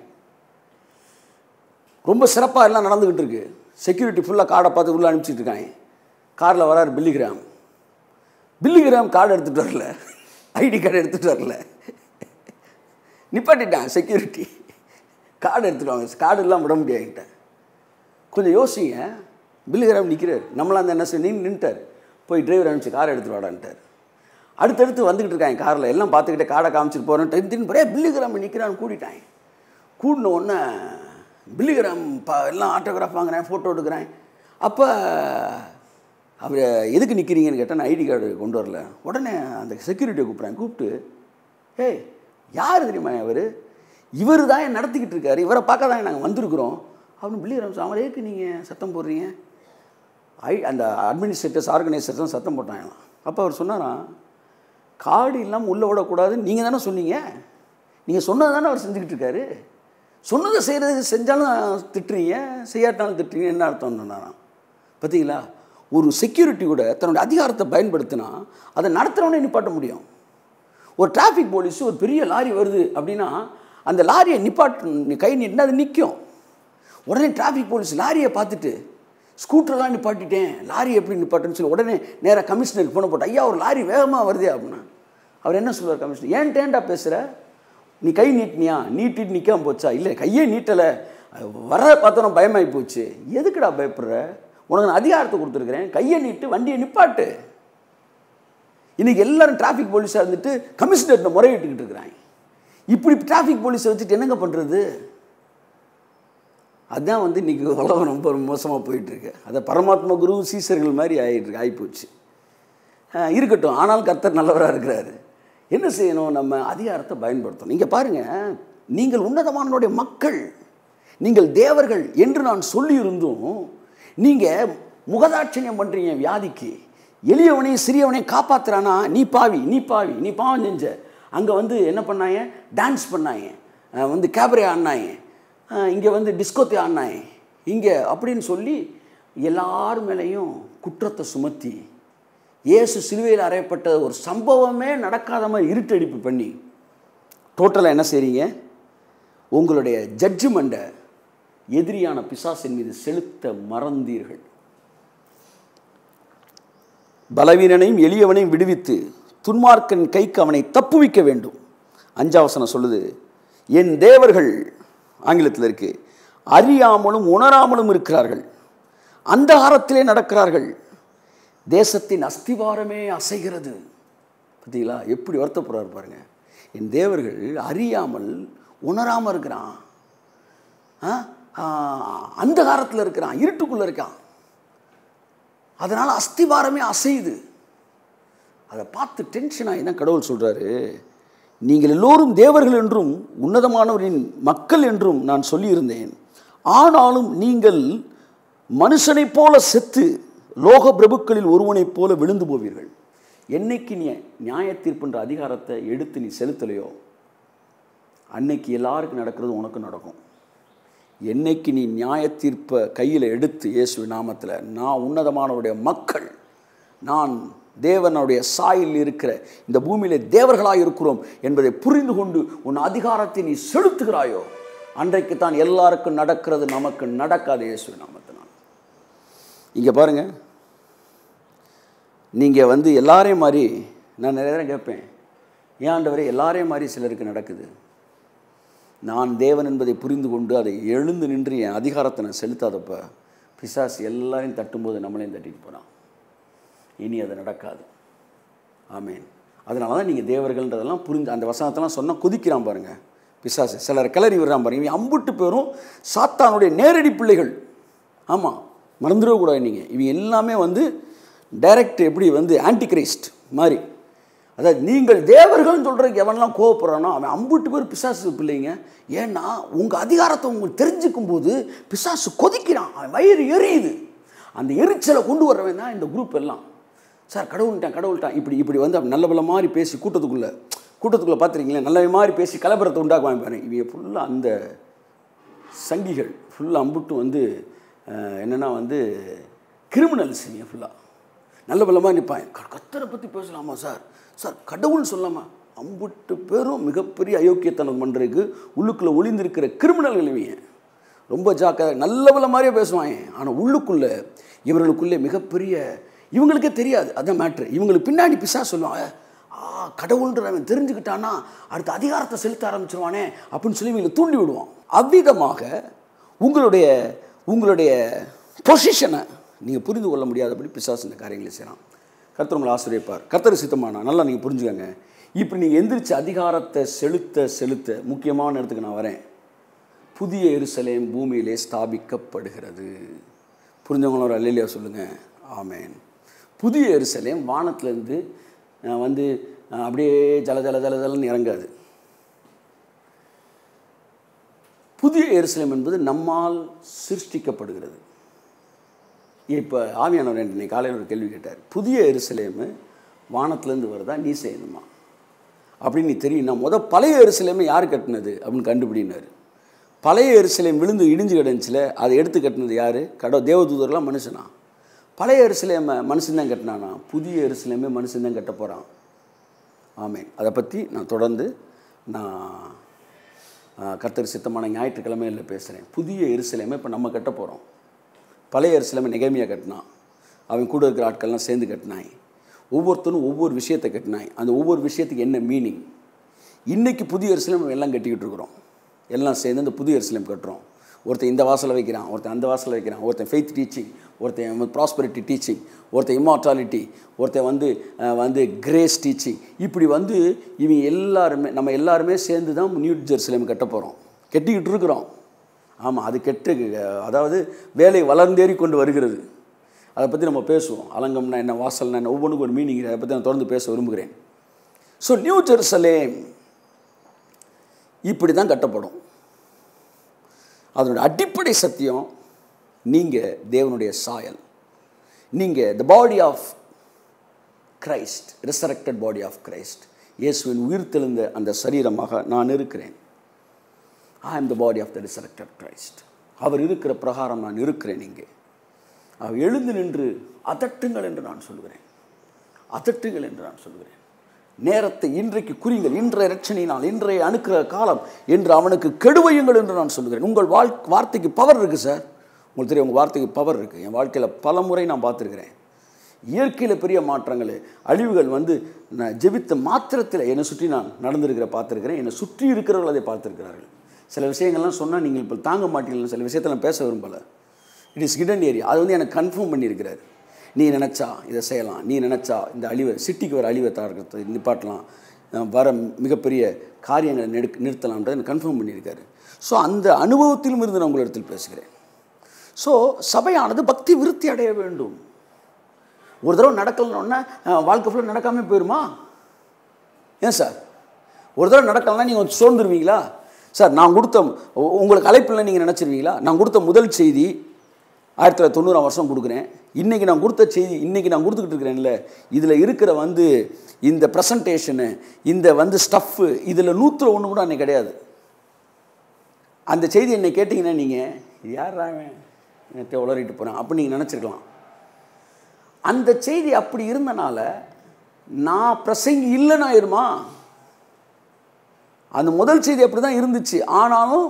ரொம்ப சிறப்பாக எல்லாம் நடந்துக்கிட்டு இருக்கு செக்யூரிட்டி ஃபுல்லாக கார்டை பார்த்து உள்ளே அனுப்பிச்சிட்டு இருக்காங்க காரில் வராரு பில்லிகிராம் பில்லிகிராம் கார்டு எடுத்துகிட்டு வரல ஐடி கார்டு எடுத்துகிட்டு வரல நிப்பாட்டிட்டான் செக்யூரிட்டி கார்டு எடுத்துட்டு வாங்க கார்டு எல்லாம் விட முடியாது என்கிட்ட கொஞ்சம் யோசிங்க பில்லுகிராம் நிற்கிறார் நம்மளாம் அந்த என்ன செய்ய நின்று நின்ட்டார் போய் டிரைவர் அனுப்பிச்சு காரை எடுத்துட்டு வாடான்ட்டார் அடுத்தடுத்து வந்துக்கிட்டு இருக்காங்க காரில் எல்லாம் பார்த்துக்கிட்டே காடை காமிச்சிட்டு போகிறேன் டைம் தின்னு போறே பில்லுகிராம் நிற்கிறான்னு கூட்டிட்டாங்க கூடின உடனே பில்லுகிராம் பா எல்லாம் ஆட்டோகிராஃப் வாங்குறேன் ஃபோட்டோ எடுக்கிறேன் அப்போ அவர் எதுக்கு நிற்கிறீங்கன்னு கேட்டால் நான் ஐடி கார்டு கொண்டு வரல உடனே அந்த செக்யூரிட்டியை கூப்பிட்றேன் கூப்பிட்டு ஏய் யார் தெரியுமா இவர் இவர் தான் என் நடத்திக்கிட்டு இருக்காரு இவரை பார்க்க தான் நாங்கள் வந்திருக்கிறோம் அப்படின்னு பில்லிகிராம் அவரை ஏக்கு நீங்கள் சத்தம் போடுறீங்க ஐ அந்த அட்மினிஸ்ட்ரேட்டர்ஸ் ஆர்கனைசர்ஸ் தான் சத்தம் போட்டாங்களாம் அப்போ அவர் சொன்னாராம் கார்டு இல்லாமல் உள்ளே விடக்கூடாதுன்னு நீங்கள் தானே சொன்னீங்க நீங்கள் சொன்னது தானே அவர் செஞ்சுக்கிட்டு இருக்காரு சொன்னதை செய்கிறது செஞ்சாலும் திட்டுறீங்க செய்யாட்டாலும் திட்டுறீங்க என்ன அர்த்தம் சொன்னாராம் பார்த்தீங்களா ஒரு செக்யூரிட்டி கூட தன்னுடைய அதிகாரத்தை பயன்படுத்தினா அதை நடத்துகிறவனே நிப்பாட்ட முடியும் ஒரு டிராஃபிக் போலீஸ் ஒரு பெரிய லாரி வருது அப்படின்னா அந்த லாரியை நிப்பாட்டு கை நீட்டினா அது நிற்கும் உடனே டிராஃபிக் போலீஸ் லாரியை பார்த்துட்டு ஸ்கூட்டர்லாம் நிப்பாட்டிட்டேன் லாரி எப்படி நிப்பாட்டுன்னு சொல்லி உடனே நேராக கமிஷனருக்கு ஃபோனை போட்டு ஐயா ஒரு லாரி வேகமாக வருதே அப்படின்னா அவர் என்ன சொல்லுவார் கமிஷனர் ஏன் டேண்டா பேசுகிற நீ கை நீட்டினியா நீட்டிட்டு நிற்காம போச்சா இல்லை கையே நீட்டலை வர பார்த்தோன்னா பயமாகி போச்சு எதுக்குடா பயப்படுற உனக்கு நான் அதிகாரத்தை கொடுத்துருக்குறேன் கையை நீட்டு வண்டியை நிப்பாட்டு இன்றைக்கி எல்லாரும் டிராஃபிக் போலீஸாக இருந்துட்டு கமிஷனர்கிட்ட முறையிட்டுக்கிட்டு இருக்கிறாங்க இப்படி டிராஃபிக் போலீஸை வச்சுட்டு என்னங்க பண்ணுறது அதுதான் வந்து இன்றைக்கி உலகம் ரொம்ப மோசமாக போயிட்டுருக்கு அதை பரமாத்மா குரு சீசர்கள் மாதிரி ஆகிட்டுருக்கு ஆகிப்போச்சு அஹ் இருக்கட்டும் ஆனால் கர்த்தர் நல்லவராக இருக்கிறாரு என்ன செய்யணும் நம்ம அதிகாரத்தை பயன்படுத்தணும் இங்கே பாருங்கள் நீங்கள் உன்னதமானவருடைய மக்கள் நீங்கள் தேவர்கள் என்று நான் சொல்லியிருந்தும் நீங்கள் முகதாட்சணியம் பண்ணுறீங்க வியாதிக்கு எளியவனையும் சிறியவனையும் காப்பாத்துறானா நீ பாவி நீ பாவி நீ பாவம் செஞ்ச அங்கே வந்து என்ன பண்ணாங்க டான்ஸ் பண்ணாங்க அஹ் வந்து கேபரே ஆடினாங்க இங்கே வந்து டிஸ்கோத்தி ஆடினாங்க இங்கே அப்படின்னு சொல்லி எல்லார் மேலேயும் குற்றத்தை சுமத்தி இயேசு சிலுவையில் அறையப்பட்ட ஒரு சம்பவமே நடக்காத மாதிரி இருட்டடிப்பு பண்ணி டோட்டலாக என்ன செய்றீங்க உங்களுடைய ஜட்ஜ்மெண்ட்டை எதிரியான பிசாசின் மீது செலுத்த மறந்தீர்கள் பலவீனனையும் எளியவனையும் விடுவித்து துன்மார்க்கன் கைக்கு அவனை தப்புவிக்க வேண்டும் அஞ்சாவசனம் சொல்லுது என் தேவர்கள் ஆங்கிலத்தில் இருக்கு அறியாமலும் உணராமலும் இருக்கிறார்கள் அந்தகாரத்திலே நடக்கிறார்கள் தேசத்தின் அஸ்திவாரமே அசைகிறது பார்த்தீங்களா எப்படி வருத்தப்படுறாரு பாருங்க என் தேவர்கள் அறியாமல் உணராமல் இருக்கிறான் ஆ? ஆ, அந்தகாரத்தில் இருக்கிறான் இருட்டுக்குள்ளே இருக்கான் அதனால் அஸ்திவாரமே அசையுது அதை பார்த்து டென்ஷன் ஆகி தான் கடவுள் சொல்கிறாரு நீங்கள் எல்லோரும் தேவர்கள் என்றும் உன்னதமானவரின் மக்கள் என்றும் நான் சொல்லியிருந்தேன் ஆனாலும் நீங்கள் மனுஷனைப் போல செத்து லோக பிரபுக்களில் ஒருவனைப் போல விழுந்து போவீர்கள் என்னைக்கு நீ நியாய தீர்ப்புன்ற அதிகாரத்தை எடுத்து நீ செலுத்தலையோ அன்னைக்கு எல்லாருக்கும் நடக்கிறது உனக்கு நடக்கும் என்னைக்கு நீ நியாய தீர்ப்பை கையில் எடுத்து இயேசு நாமத்தில் நான் உன்னதமானவருடைய மக்கள் நான் தேவனுடைய சாயில் இருக்கிற இந்த பூமியிலே தேவர்களாக இருக்கிறோம் என்பதை புரிந்து கொண்டு உன் அதிகாரத்தை நீ செலுத்துகிறாயோ அன்றைக்கு தான் எல்லாருக்கும் நடக்கிறது நமக்கு நடக்காது இயேசு நாமத்தினால் இங்கே பாருங்க நீங்கள் வந்து எல்லாரையும் மாதிரி நான் நிறைய நேரம் கேட்பேன் ஏன் ஆண்டவரே எல்லாரையும் மாதிரி சிலருக்கு நடக்குது நான் தேவன் என்பதை புரிந்து கொண்டு அதை எழுந்து நின்று என் அதிகாரத்தை நான் செலுத்தாதப்ப பிசாசு எல்லாரையும் தட்டும்போது நம்மளையும் தட்டிட்டு போகிறான் இனி அது நடக்காது ஆமேன் அதனால தான் நீங்கள் தேவர்கள்ன்றதெல்லாம் புரிஞ்சு அந்த வசனத்தெல்லாம் சொன்னால் கொதிக்கிறான் பாருங்க பிசாசு சிலர் கிளறி விடுறான் பாருங்க இவன் அம்புட்டு பேரும் சாத்தானுடைய நேரடி பிள்ளைகள் ஆமாம் மறந்துடக்கூடாது நீங்கள் இவங்க எல்லாமே வந்து டைரக்ட் எப்படி வந்து ஆன்டி கிரைஸ்ட் மாதிரி அதாவது நீங்கள் தேவர்கள்னு சொல்கிறதுக்கு எவனெல்லாம் கோவப்படுறானோ அவன் அம்புட்டு பேர் பிசாசு பிள்ளைங்க ஏன்னா உங்கள் அதிகாரத்தை உங்களுக்கு தெரிஞ்சுக்கும் போது பிசாசு கொதிக்கிறான் அவன் வயிறு எரியுது அந்த எரிச்சலை கொண்டு வரவன் தான் இந்த குரூப் எல்லாம் சார் கடவுள்ட்டான் கடவுள்ட்டான் இப்படி இப்படி வந்து அவன் நல்ல பல மாதிரி பேசி கூட்டத்துக்குள்ளே கூட்டத்துக்குள்ளே பார்த்துருக்கீங்களா நல்ல மாதிரி பேசி கலவரத்தை உண்டாக்குவாங்க பாருங்க இவங்க ஃபுல்லாக அந்த சங்கிகள் ஃபுல்லாக அம்புட்டு வந்து அஹ், என்னன்னா வந்து கிரிமினல்ஸ் இவங்க ஃபுல்லாக நல்ல பலமாக நிற்பான் கத்தரை பற்றி பேசலாமா சார் சார் கடவுள் சொல்லாமா அம்புட்டு பேரும் மிகப்பெரிய அயோக்கியத்தனம் பண்ணுறதுக்கு உள்ளுக்குள்ளே ஒளிந்திருக்கிற கிரிமினல்கள் இவங்க ரொம்ப ஜாக்கிரதை நல்ல பல மாதிரியே பேசுவாங்க ஆனால் உள்ளுக்குள்ளே இவர்களுக்குள்ளே மிகப்பெரிய இவங்களுக்கே தெரியாது அதான் மேட்ரு இவங்களுக்கு பின்னாடி பிசா சொல்லுவாங்க ஆ கடவுள்ன்ற அவன் தெரிஞ்சுக்கிட்டானா அடுத்த அதிகாரத்தை செலுத்த ஆரம்பிச்சிருவானே அப்படின்னு சொல்லி இவங்களை தூண்டி விடுவான் அவ்விதமாக உங்களுடைய உங்களுடைய பொசிஷனை நீங்கள் புரிந்து கொள்ள முடியாதபடி பிசாசு இந்த காரியங்களை செய்கிறான் கர்த்தர் உங்களை ஆசிரியப்பார் கர்த்தர் சித்தமானா நல்லா நீங்கள் புரிஞ்சுக்கங்க இப்போ நீங்கள் எந்திரிச்சு அதிகாரத்தை செலுத்த செலுத்த முக்கியமான இடத்துக்கு நான் வரேன் புதிய எருசலேம் பூமியிலே ஸ்தாபிக்கப்படுகிறது புரிஞ்சவங்கள ஒரு அல்லையா சொல்லுங்கள் ஆமேன் புதிய எருசலேம் வானத்திலேருந்து அஹ், வந்து அஹ், அப்படியே ஜல ஜல ஜல ஜலன்னு இறங்காது புதிய எருசலேம் என்பது நம்மால் சிருஷ்டிக்கப்படுகிறது இப்போ ஆவியானவர் என்று இன்னைக்கு காலையில் ஒரு கேள்வி கேட்டார் புதிய எருசலேமு வானத்திலேருந்து வருதா நீ செய்யணுமா அப்படின்னு நீ தெரியும்னா முத பழைய எருசலேமை யார் கட்டினது அப்படின்னு கண்டுபிடினாரு பழைய எருசலேம் விழுந்து இடிஞ்சு கிடந்துச்சுல அதை எடுத்து கட்டினது யார் கடை தேவதூதர்லாம் மனுஷனா பழைய எருசலேமை மனுஷன் தான் கட்டினானா புதிய எருசலேமே மனுஷன் தான் கட்ட போகிறான் ஆமென் அதை பற்றி நான் தொடர்ந்து நான் ஆ, கர்த்தர் சித்தமான ஞாயிற்றுக்கிழமையில் பேசுகிறேன் புதிய எருசலேமை இப்போ நம்ம கட்ட போகிறோம் பழைய எருசலேமை நெகமியா கட்டினான் அவன் கூட இருக்கிற ஆட்கள்லாம் சேர்ந்து கட்டினாய் ஒவ்வொருத்தரும் ஒவ்வொரு விஷயத்தை கட்டினாய் அந்த ஒவ்வொரு விஷயத்துக்கு என்ன மீனிங் இன்றைக்கி புதிய எருசலேம் எல்லாம் கட்டிக்கிட்டு இருக்கிறோம் எல்லாம் சேர்ந்து அந்த புதிய எருசலேம் கட்டுறோம் ஒருத்தன் இந்த வாசலை வைக்கிறான் ஒருத்தன் அந்த வாசலை வைக்கிறான் ஒருத்தன் ஃபெய்த் டீச்சிங் ஒருத்தன் ப்ராஸ்பரிட்டி டீச்சிங் ஒருத்தன் இம்மார்டாலிட்டி ஒருத்தன் வந்து அஹ், வந்து கிரேஸ் டீச்சிங் இப்படி வந்து இவங்க எல்லாருமே நம்ம எல்லாருமே சேர்ந்து தான் நியூ ஜெருசலேம் கட்ட போகிறோம் கட்டிக்கிட்டு இருக்கிறோம் ஆமாம் அது கெட்டு அதாவது வேலை வளர்ந்தேறி கொண்டு வருகிறது அதை பற்றி நம்ம பேசுவோம் அலங்கம்னா என்ன வாசல்னா என்ன ஒவ்வொன்றுக்கும் ஒரு மீனிங் அதை பற்றி நான் தொடர்ந்து பேச விரும்புகிறேன் ஸோ நியூ ஜெருசலேம் இப்படி தான் கட்டப்படும் அதனோட அடிப்படை சத்தியம் நீங்கள் தேவனுடைய சாயல் நீங்கள் the body of Christ resurrected body of Christ இயேசுவின் உயிர்த்தெழுந்த அந்த சரீரமாக நான் இருக்கிறேன் I am the body of the resurrected Christ அவர் இருக்கிற பிரகாரம் நான் இருக்கிறேன் இங்கே அவர் எழுந்து நின்று அதட்டுங்கள் என்று நான் சொல்கிறேன் அதட்டுங்கள் என்று நான் சொல்கிறேன் நேரத்தை இன்றைக்கு குறிங்கள் இன்றைய ரட்சணியினால் இன்றைய அணுக்கிற காலம் என்று அவனுக்கு கெடுவையுங்கள் என்று நான் சொல்கிறேன் உங்கள் வாழ் வார்த்தைக்கு பவர் இருக்குது சார் உங்களுக்கு தெரியும் உங்கள் வார்த்தைக்கு பவர் இருக்குது என் வாழ்க்கையில் பல முறை நான் பார்த்துருக்கிறேன் இயற்கையில் பெரிய மாற்றங்கள் அழிவுகள் வந்து நான் ஜெபித்த மாத்திரத்தில் என்னை சுற்றி நான் நடந்திருக்கிற பார்த்துருக்கிறேன் என்னை சுற்றி இருக்கிறவர்கள் அதை பார்த்துருக்கிறார்கள் சில விஷயங்கள்லாம் சொன்னால் நீங்கள் இப்போ தாங்க மாட்டீங்கன்னு சில விஷயத்தை நான் பேச விரும்பலை இட் இஸ் ஹிடன் ஏரியா அது வந்து எனக்கு கன்ஃபார்ம் பண்ணியிருக்கிறாரு நீ நினச்சா இதை செய்யலாம் நீ நினச்சா இந்த அழிவை சிட்டிக்கு வர அழிவை தாக்கிறத நிப்பாட்டலாம் அஹ் வர மிகப்பெரிய காரியங்களை நெடுக் நிறுத்தலாம்ன்றதை எனக்கு கன்ஃபார்ம் பண்ணியிருக்காரு ஸோ அந்த அனுபவத்திலும் இருந்து நான் உங்களிடத்தில் பேசுகிறேன் ஸோ சபையானது பக்தி விருத்தி அடைய வேண்டும் ஒரு தடவை நடக்கலன்னா வாழ்க்கை ஃபுல்லாக நடக்காமல் போயிருமா ஏன் சார் ஒரு தடவை நடக்கலன்னா நீங்கள் சோர்ந்துருவீங்களா சார் நான் கொடுத்த உ- உங்களுக்கு அழைப்பில் நீங்கள் நினச்சிருவீங்களா நான் கொடுத்த முதல் செய்தி ஆயிரத்தி தொள்ளாயிரத்தி தொண்ணூறாம் வருஷம் கொடுக்குறேன் இன்றைக்கி நான் கொடுத்த செய்தி இன்றைக்கி நான் கொடுத்துக்கிட்டு இருக்கிறேன்ல இதில் இருக்கிற வந்து இந்த ப்ரெசன்டேஷனு இந்த வந்து ஸ்டஃப்பு இதில் நூற்றில் ஒன்று கூட அன்றைக்கி கிடையாது அந்த செய்தி என்னை கேட்டிங்கன்னா நீங்கள் யார் அவன் நேற்று உளறிட்டு போகிறேன் அப்படி நீங்கள் நினச்சிருக்கலாம் அந்த செய்தி அப்படி இருந்தனால நான் பிரசங்கி இல்லைன்னு ஆயிருமா அந்த முதல் செய்தி அப்படி தான் இருந்துச்சு ஆனாலும்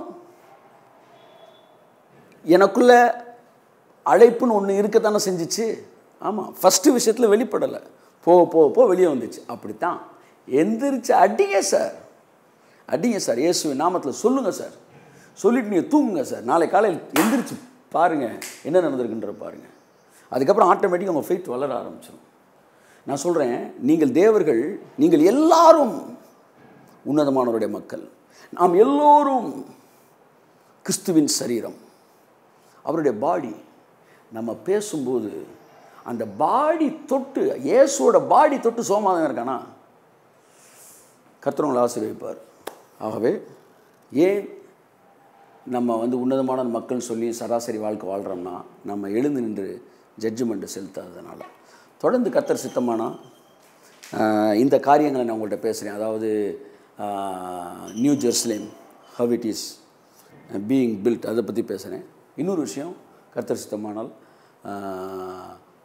எனக்குள்ள அழைப்புன்னு ஒன்று இருக்கத்தானே செஞ்சுச்சு ஆமாம் ஃபஸ்ட்டு விஷயத்தில் வெளிப்படலை போ போ போ வெளியே வந்துச்சு அப்படித்தான் எந்திரிச்சு அடிங்க சார் அடிங்க சார் இயேசுவின் நாமத்தில் சொல்லுங்கள் சார் சொல்லிட்டு நீங்கள் தூங்குங்க சார் நாளை காலையில் எந்திரிச்சு பாருங்கள் என்ன நடந்திருக்குன்ற பாருங்கள் அதுக்கப்புறம் ஆட்டோமேட்டிக்காக உங்கள் ஃபெய்த் வளர ஆரம்பிச்சிடும் நான் சொல்கிறேன் நீங்கள் தேவர்கள் நீங்கள் எல்லாரும் உன்னதமானவருடைய மக்கள் நாம் எல்லோரும் கிறிஸ்துவின் சரீரம் அவருடைய பாடி நம்ம பேசும்போது அந்த பாடி தொட்டு இயேசுவோட பாடி தொட்டு சோமாதம் இருக்கானா கர்த்தர் உங்களை ஆசீர்வதிப்பார் ஆகவே ஏன் நம்ம வந்து உன்னதமான மக்கள் சொல்லி சராசரி வாழ்க்கை வாழ்கிறோம்னா நம்ம எழுந்து நின்று ஜட்ஜ்மெண்ட்டு செலுத்தாததுனால தொடர்ந்து கர்த்தர் சித்தமானா ஆஹ், இந்த காரியங்களை நான் உங்கள்கிட்ட பேசுகிறேன் அதாவது New Jerusalem how it is being built அதை பற்றி பேசுகிறேன் இன்னொரு விஷயம் கர்த்தர் சித்தமானால் ஆஹ்,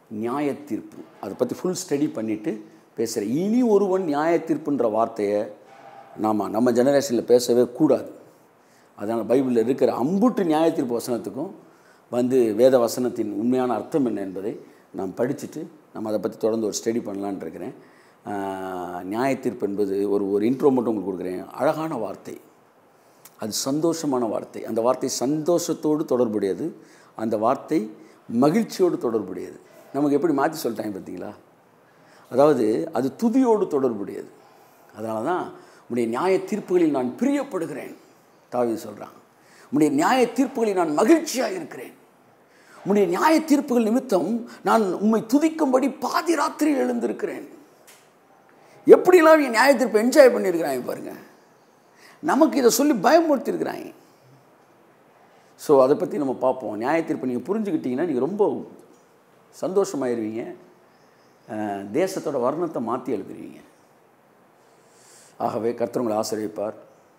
நியாய தீர்ப்பு அதை பற்றி ஃபுல் ஸ்டடி பண்ணிவிட்டு பேசுகிறேன் இனி ஒருவன் நியாய தீர்ப்புன்ற வார்த்தையை நாம் நம்ம ஜெனரேஷனில் பேசவே கூடாது அதனால் பைபிளில் இருக்கிற அம்புட்டு நியாய தீர்ப்பு வசனத்துக்கும் வந்து வேத வசனத்தின் உண்மையான அர்த்தம் என்ன என்பதை நாம் படிச்சுட்டு நம்ம அதை பற்றி தொடர்ந்து ஒரு ஸ்டடி பண்ணலான்னு இருக்கிறேன் ஆஹ், நியாய தீர்ப்பு என்பது ஒரு ஒரு இன்ட்ரோ மட்டும் உங்களுக்கு கொடுக்குறேன் அழகான வார்த்தை அது சந்தோஷமான வார்த்தை அந்த வார்த்தை சந்தோஷத்தோடு தொடர்புடையது அந்த வார்த்தை மகிழ்ச்சியோடு தொடர்புடையது நமக்கு எப்படி மாற்றி சொல்லிட்டாங்க பார்த்தீங்களா அதாவது அது துதியோடு தொடர்புடையது அதனால தான் உடைய நியாய தீர்ப்புகளில் நான் பிரியப்படுகிறேன் தாவி சொல்கிறான் உடைய நியாய தீர்ப்புகளில் நான் மகிழ்ச்சியாக இருக்கிறேன் உடைய நியாய தீர்ப்புகள் நிமித்தம் நான் உம்மை துதிக்கும்படி பாதி ராத்திரியில் எழுந்திருக்கிறேன் எப்படிலாம் அவங்க நியாய தீர்ப்பை என்ஜாய் பண்ணியிருக்கிறாங்க பாருங்க நமக்கு இதை சொல்லி பயமுறுத்திருக்கிறாங்க ஸோ அதை பற்றி நம்ம பார்ப்போம் நியாய தீர்ப்பை நீங்கள் புரிஞ்சுக்கிட்டீங்கன்னா நீங்கள் ரொம்ப சந்தோஷமாயிருவீங்க அஹ், தேசத்தோட வர்ணத்தை மாற்றி எழுதுவீங்க ஆகவே கர்த்தர் உங்களை ஆசிரியப்பார்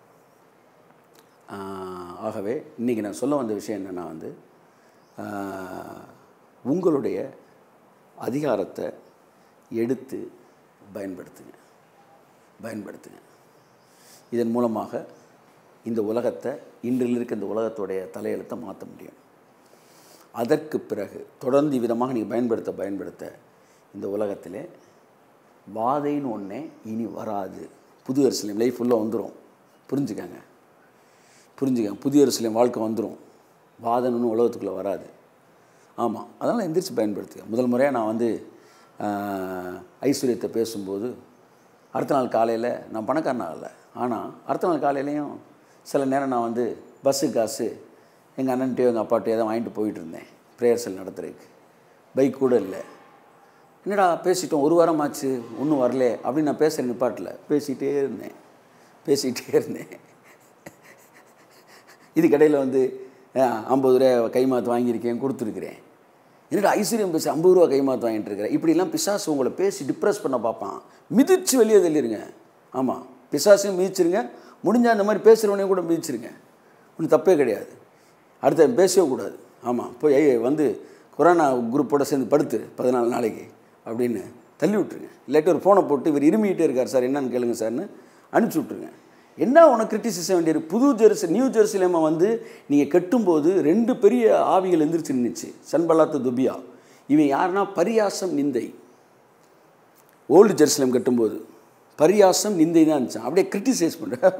ஆஹ், ஆகவே இன்றைக்கி நான் சொல்ல வந்த விஷயம் என்னென்னா வந்து ஆஹ், உங்களுடைய அதிகாரத்தை எடுத்து பயன்படுத்துங்க பயன்படுத்துங்க இதன் மூலமாக இந்த உலகத்தை இன்றில் இருக்க இந்த உலகத்துடைய தலையெழுத்தை மாற்ற முடியும் அதற்கு பிறகு தொடர்ந்து விதமாக நீங்கள் பயன்படுத்த பயன்படுத்த இந்த உலகத்திலே வாதைன்னு ஒன்றே இனி வராது புது அரசியல் லைஃப் ஃபுல்லாக வந்துடும் புரிஞ்சுக்கங்க புரிஞ்சுக்கங்க புதிய அரசியல் வாழ்க்கை வந்துடும் வாதன்னு உலகத்துக்குள்ளே வராது ஆமாம் அதனால் எந்திரிச்சு பயன்படுத்துங்க முதல் முறையாக நான் வந்து ஆஹ், ஐஸ்வர்யத்தை பேசும்போது அடுத்த நாள் காலையில் நான் பணக்காரன் ஆகல ஆனால் அடுத்த நாள் காலையிலையும் சில நேரம் நான் வந்து பஸ்ஸு காசு எங்கள் அண்ணன்ட்டையோ எங்கள் அப்பாட்டையோ தான் வாங்கிட்டு போயிட்டு இருந்தேன் ப்ரேயர் செல் நடத்துறதுக்கு பைக் கூட இல்லை என்னடா பேசிட்டோம் ஒரு வாரம் ஆச்சு ஒன்றும் வரல அப்படின்னு நான் பேசுகிற நிப்பாட்டில் பேசிகிட்டே இருந்தேன் பேசிக்கிட்டே இருந்தேன் இதுக்கடையில் வந்து அஹ், ஐம்பது ரூபா கைமாத்து வாங்கியிருக்கேன் கொடுத்துருக்குறேன் என்னடா ஐஸ்வர்யம் பேசி ஐம்பது ரூபா கைமாத்து வாங்கிட்டு இருக்கிறேன் இப்படிலாம் பிசாசு உங்களை பேசி டிப்ரெஸ் பண்ண பார்ப்பான் மிதிச்சு வெளியே தள்ளிடுங்க ஆமாம் பிசாசையும் மிதிச்சிருங்க முடிஞ்சால் அந்த மாதிரி பேசுகிறவனையும் கூட மிதிச்சிருங்க ஒன்றும் தப்பே கிடையாது அடுத்த பேசவே கூடாது ஆமாம் போய் ஐய வந்து கொரோனா குரூப்போட சேர்ந்து படுத்து பதினாலு நாளைக்கு அப்படின்னு தள்ளி விட்ருங்க இல்லாட்டி ஒரு ஃபோனை போட்டு இவர் இருமிக்கிட்டே இருக்கார் சார் என்னன்னு கேளுங்க சார்னு அனுப்பிச்சி விட்ருங்க என்ன உனக்கு கிரிட்டிசிசம் வேண்டியிருக்கு புது ஜெருசு நியூ ஜெருசலேமை வந்து நீங்கள் கட்டும்போது ரெண்டு பெரிய ஆவிகள் எந்திரிச்சு நின்றுச்சு சன்பலாத்து துபியா இவன் யாருன்னா பரியாசம் நிந்தை ஓல்டு ஜெருசலேம் கட்டும்போது பரியாசம் நிந்தை தான் இருந்துச்சான் அப்படியே கிரிட்டிசைஸ்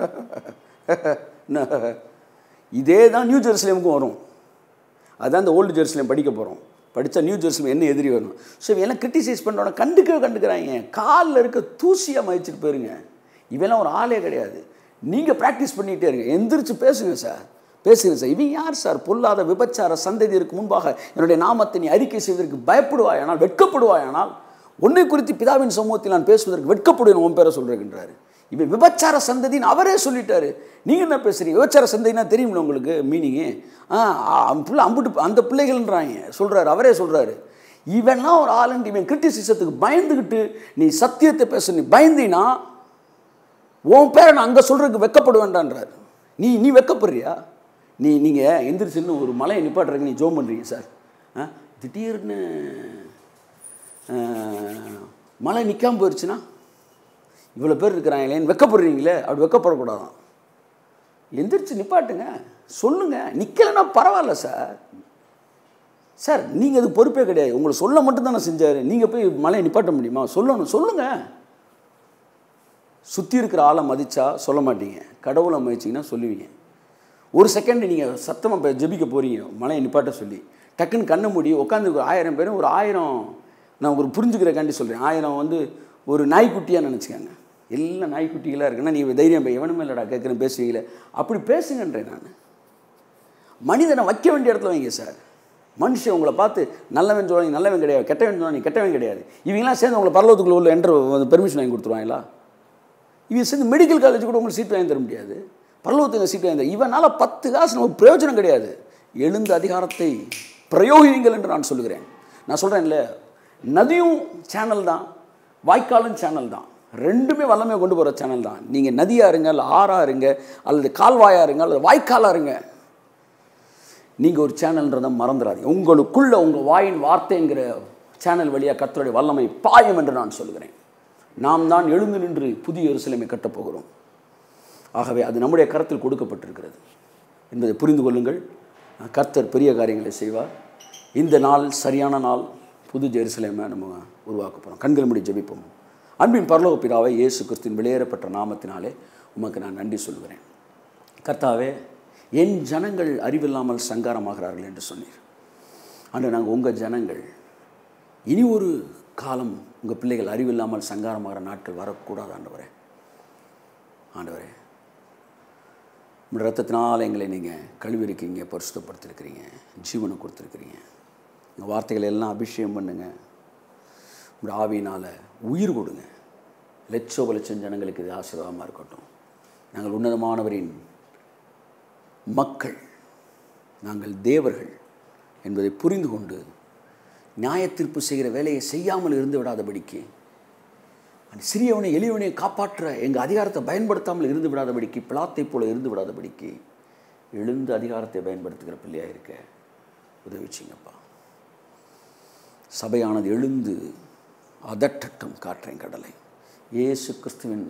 பண்ணுற இதே தான் நியூ ஜெருசலேமுக்கும் வரும் அதான் இந்த ஓல்டு ஜெருசலேம் படிக்க போகிறோம் படித்தா நியூ ஜெருசலேம் என்ன எதிரி வரும் ஸோ இவெல்லாம் கிரிட்டிசைஸ் பண்ணுறோட கண்டுக்கவே கண்டுக்கிறாங்க காலில் இருக்க தூசியாக மதிச்சுட்டு போயிருங்க இவெல்லாம் ஒரு ஆளே கிடையாது நீங்கள் ப்ராக்டிஸ் பண்ணிகிட்டே இருங்க எந்திரிச்சு பேசுங்க சார் பேசுங்க சார் இவன் யார் சார் பொல்லாத விபச்சார சந்ததியருக்கு முன்பாக என்னுடைய நாமத்தை நீ அறிக்கை செய்வதற்கு பயப்படுவாயானால் வெட்கப்படுவாயானால் உன்னை குறித்து பிதாவின் சமூகத்தில் நான் பேசுவதற்கு வெட்கப்படுவேன் உன் பேரை சொல்கிறேன்றாரு இவன் விபச்சார சந்ததின்னு அவரே சொல்லிட்டாரு நீங்கள் என்ன பேசுறீங்க விபச்சார சந்ததினா தெரியுமில்ல உங்களுக்கு மீனிங்கு ஆ அவன் பிள்ளை அம்புட்டு அந்த பிள்ளைகள்ன்றாங்க சொல்கிறாரு அவரே சொல்கிறாரு இவன்லாம் ஒரு ஆளுண்டு இவன் கிரிட்டிசிசத்துக்கு பயந்துக்கிட்டு நீ சத்தியத்தை பேச நீ பயந்தினா உன் பேரை நான் அங்கே சொல்கிறதுக்கு வெக்கப்படுவேன்டான்றார் நீ நீ வெக்கப்படுறியா நீ நீங்கள் எந்திரிச்சுன்னு ஒரு மலையை நிப்பாட்டுறதுக்கு நீ ஜோம் பண்ணுறீங்க சார் ஆ திடீர்னு ஆ, மழை நிற்காம போயிடுச்சுன்னா இவ்வளோ பேர் இருக்கிறாங்களேன்னு வெக்கப்படுறீங்களே அப்படி வெக்கப்படக்கூடாதான் எந்திரிச்சு நிப்பாட்டுங்க சொல்லுங்க நிற்கலைன்னா பரவாயில்ல சார் சார் நீங்கள் அதுக்கு பொறுப்பே கிடையாது உங்களை சொல்ல மட்டும் தானே செஞ்சார் நீங்கள் போய் மலையை நிப்பாட்ட முடியுமா சொல்லணும் சொல்லுங்கள் சுற்றி இருக்கிற ஆளை மதிச்சா சொல்ல மாட்டீங்க கடவுளை மதிச்சிங்கன்னா சொல்லுவீங்க ஒரு செகண்ட் நீங்கள் சத்தமாக இப்போ ஜெபிக்க போகிறீங்க மலையை நிப்பாட்ட சொல்லி டக்குன்னு கண்ணை மூடி உட்காந்து ஆயிரம் பேரும் ஒரு ஆயிரம் நான் ஒரு புரிஞ்சுக்கிறக்காண்டி சொல்கிறேன் ஆயிரம் வந்து ஒரு நாய்க்குட்டியாக நினச்சிக்கங்க எல்லாம் நாய்க்குட்டிகளாக இருக்குன்னா நீங்கள் தைரியம் போய் எவனுமே இல்லைடா கேட்குறேன் பேசுவீங்களே அப்படி பேசுங்கன்றேன் நான் மனிதனை வைக்க வேண்டிய இடத்துல வைங்க சார் மனுஷன் உங்களை பார்த்து நல்லவன் சொல்லுவாங்க நல்லவன் கிடையாது கெட்டவன் சொல்லுவாங்க கெட்டவன் கிடையாது இவங்கெல்லாம் சேர்ந்து உங்களை பரலோகத்துக்குள்ள உள்ள என்ற பெர்மிஷன் வாங்கி கொடுத்துருவாங்களா இவன் சேர்ந்து மெடிக்கல் காலேஜ் கூட உங்களுக்கு சீட் வாங்கி தர முடியாது பரலோகத்துக்கு சீட் வாங்கி தர இவனால் பத்து காசு நமக்கு பிரயோஜனம் கிடையாது எழுந்த அதிகாரத்தை பிரயோகிங்கள் என்று நான் சொல்லுகிறேன் நான் சொல்கிறேன்ல நதியும் சேனல் தான் வாய்க்காலும் சேனல் தான் ரெண்டுமே வல்லமே கொண்டு போகிற சேனல் தான் நீங்கள் நதியாக இருங்க இல்லை ஆறாக இருங்க அல்லது கால்வாயாக இருங்க அல்லது வாய்க்காலாக இருங்க நீங்கள் ஒரு சேனல்ன்றதை மறந்துடாதீங்க உங்களுக்குள்ள உங்கள் வாயின் வார்த்தைங்கிற சேனல் வழியாக கர்த்தருடைய வல்லமை பாயம் என்று நான் சொல்கிறேன் நாம் தான் எழுந்து நின்று புதிய எருசலேமை கட்டப் போகிறோம் ஆகவே அது நம்முடைய கரத்தில் கொடுக்கப்பட்டிருக்கிறது என்பதை புரிந்து கொள்ளுங்கள் கர்த்தர் பெரிய காரியங்களை செய்வார் இந்த நாள் சரியான நாள் புது ஜெருசலேமை நம்ம உருவாக்க போகிறோம் கண்கள் முடி ஜெபிப்போம் அன்பின் பரலோக பிதாவை இயேசு கிறிஸ்துவின் வெளியேறப்பட்ட நாமத்தினாலே உமக்கு நான் நன்றி சொல்கிறேன் கர்த்தாவே என் ஜனங்கள் அறிவில்லாமல் சங்காரமாகிறார்கள் என்று சொன்னீர் அன்று நாங்கள் உங்கள் ஜனங்கள் இனி ஒரு காலம் உங்கள் பிள்ளைகள் அறிவில்லாமல் சங்காரமாகிற நாட்கள் வரக்கூடாது ஆண்டவரே ஆண்டவரே உங்கள் ரத்தத்தினால் எங்களை நீங்கள் கழுவிருக்கீங்க பரிசுத்தப்படுத்திருக்கிறீங்க ஜீவனை கொடுத்துருக்கிறீங்க உங்கள் வார்த்தைகளை எல்லாம் அபிஷேகம் பண்ணுங்க உங்கள் ஆவியினால் உயிர் கொடுங்க லட்சோப லட்சம் ஜனங்களுக்கு இது ஆசீர்வாதமாக இருக்கட்டும் நாங்கள் உன்னதமானவரின் மக்கள் நாங்கள் தேவர்கள் என்பதை புரிந்து கொண்டு நியாயத்தீர்ப்பு செய்கிற வேலையை செய்யாமல் இருந்து விடாதபடிக்கு அந்த சிறியவனை எளியவனை காப்பாற்ற எங்கள் அதிகாரத்தை பயன்படுத்தாமல் இருந்து விடாதபடிக்கு பிளாத்தை போல இருந்து விடாதபடிக்கு எழுந்து அதிகாரத்தை பயன்படுத்துகிற பிள்ளையாக இருக்க உதவிச்சிங்கப்பா சபையானது எழுந்து அதட்டட்டும் காற்றேன் கடலை இயேசு கிறிஸ்துவின்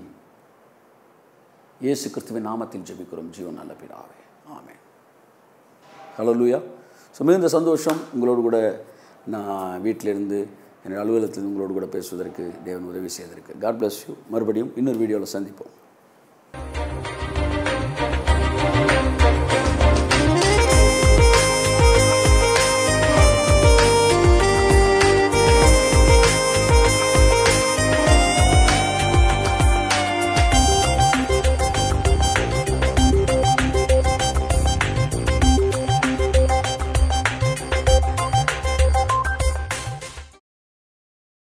இயேசு கிறிஸ்துவின் நாமத்தில் ஜெபிக்கிறோம் ஜீவன் நல்ல பிதாவே ஆமென் ஹலோ லூயா ஸோ மிகுந்த சந்தோஷம் உங்களோடு கூட நான் வீட்டிலிருந்து என்னோட அலுவலகத்தில் உங்களோடு கூட பேசுவதற்கு தேவன் உதவி செய்வதற்கு காட் bless யூ மறுபடியும் இன்னொரு வீடியோவில் சந்திப்போம்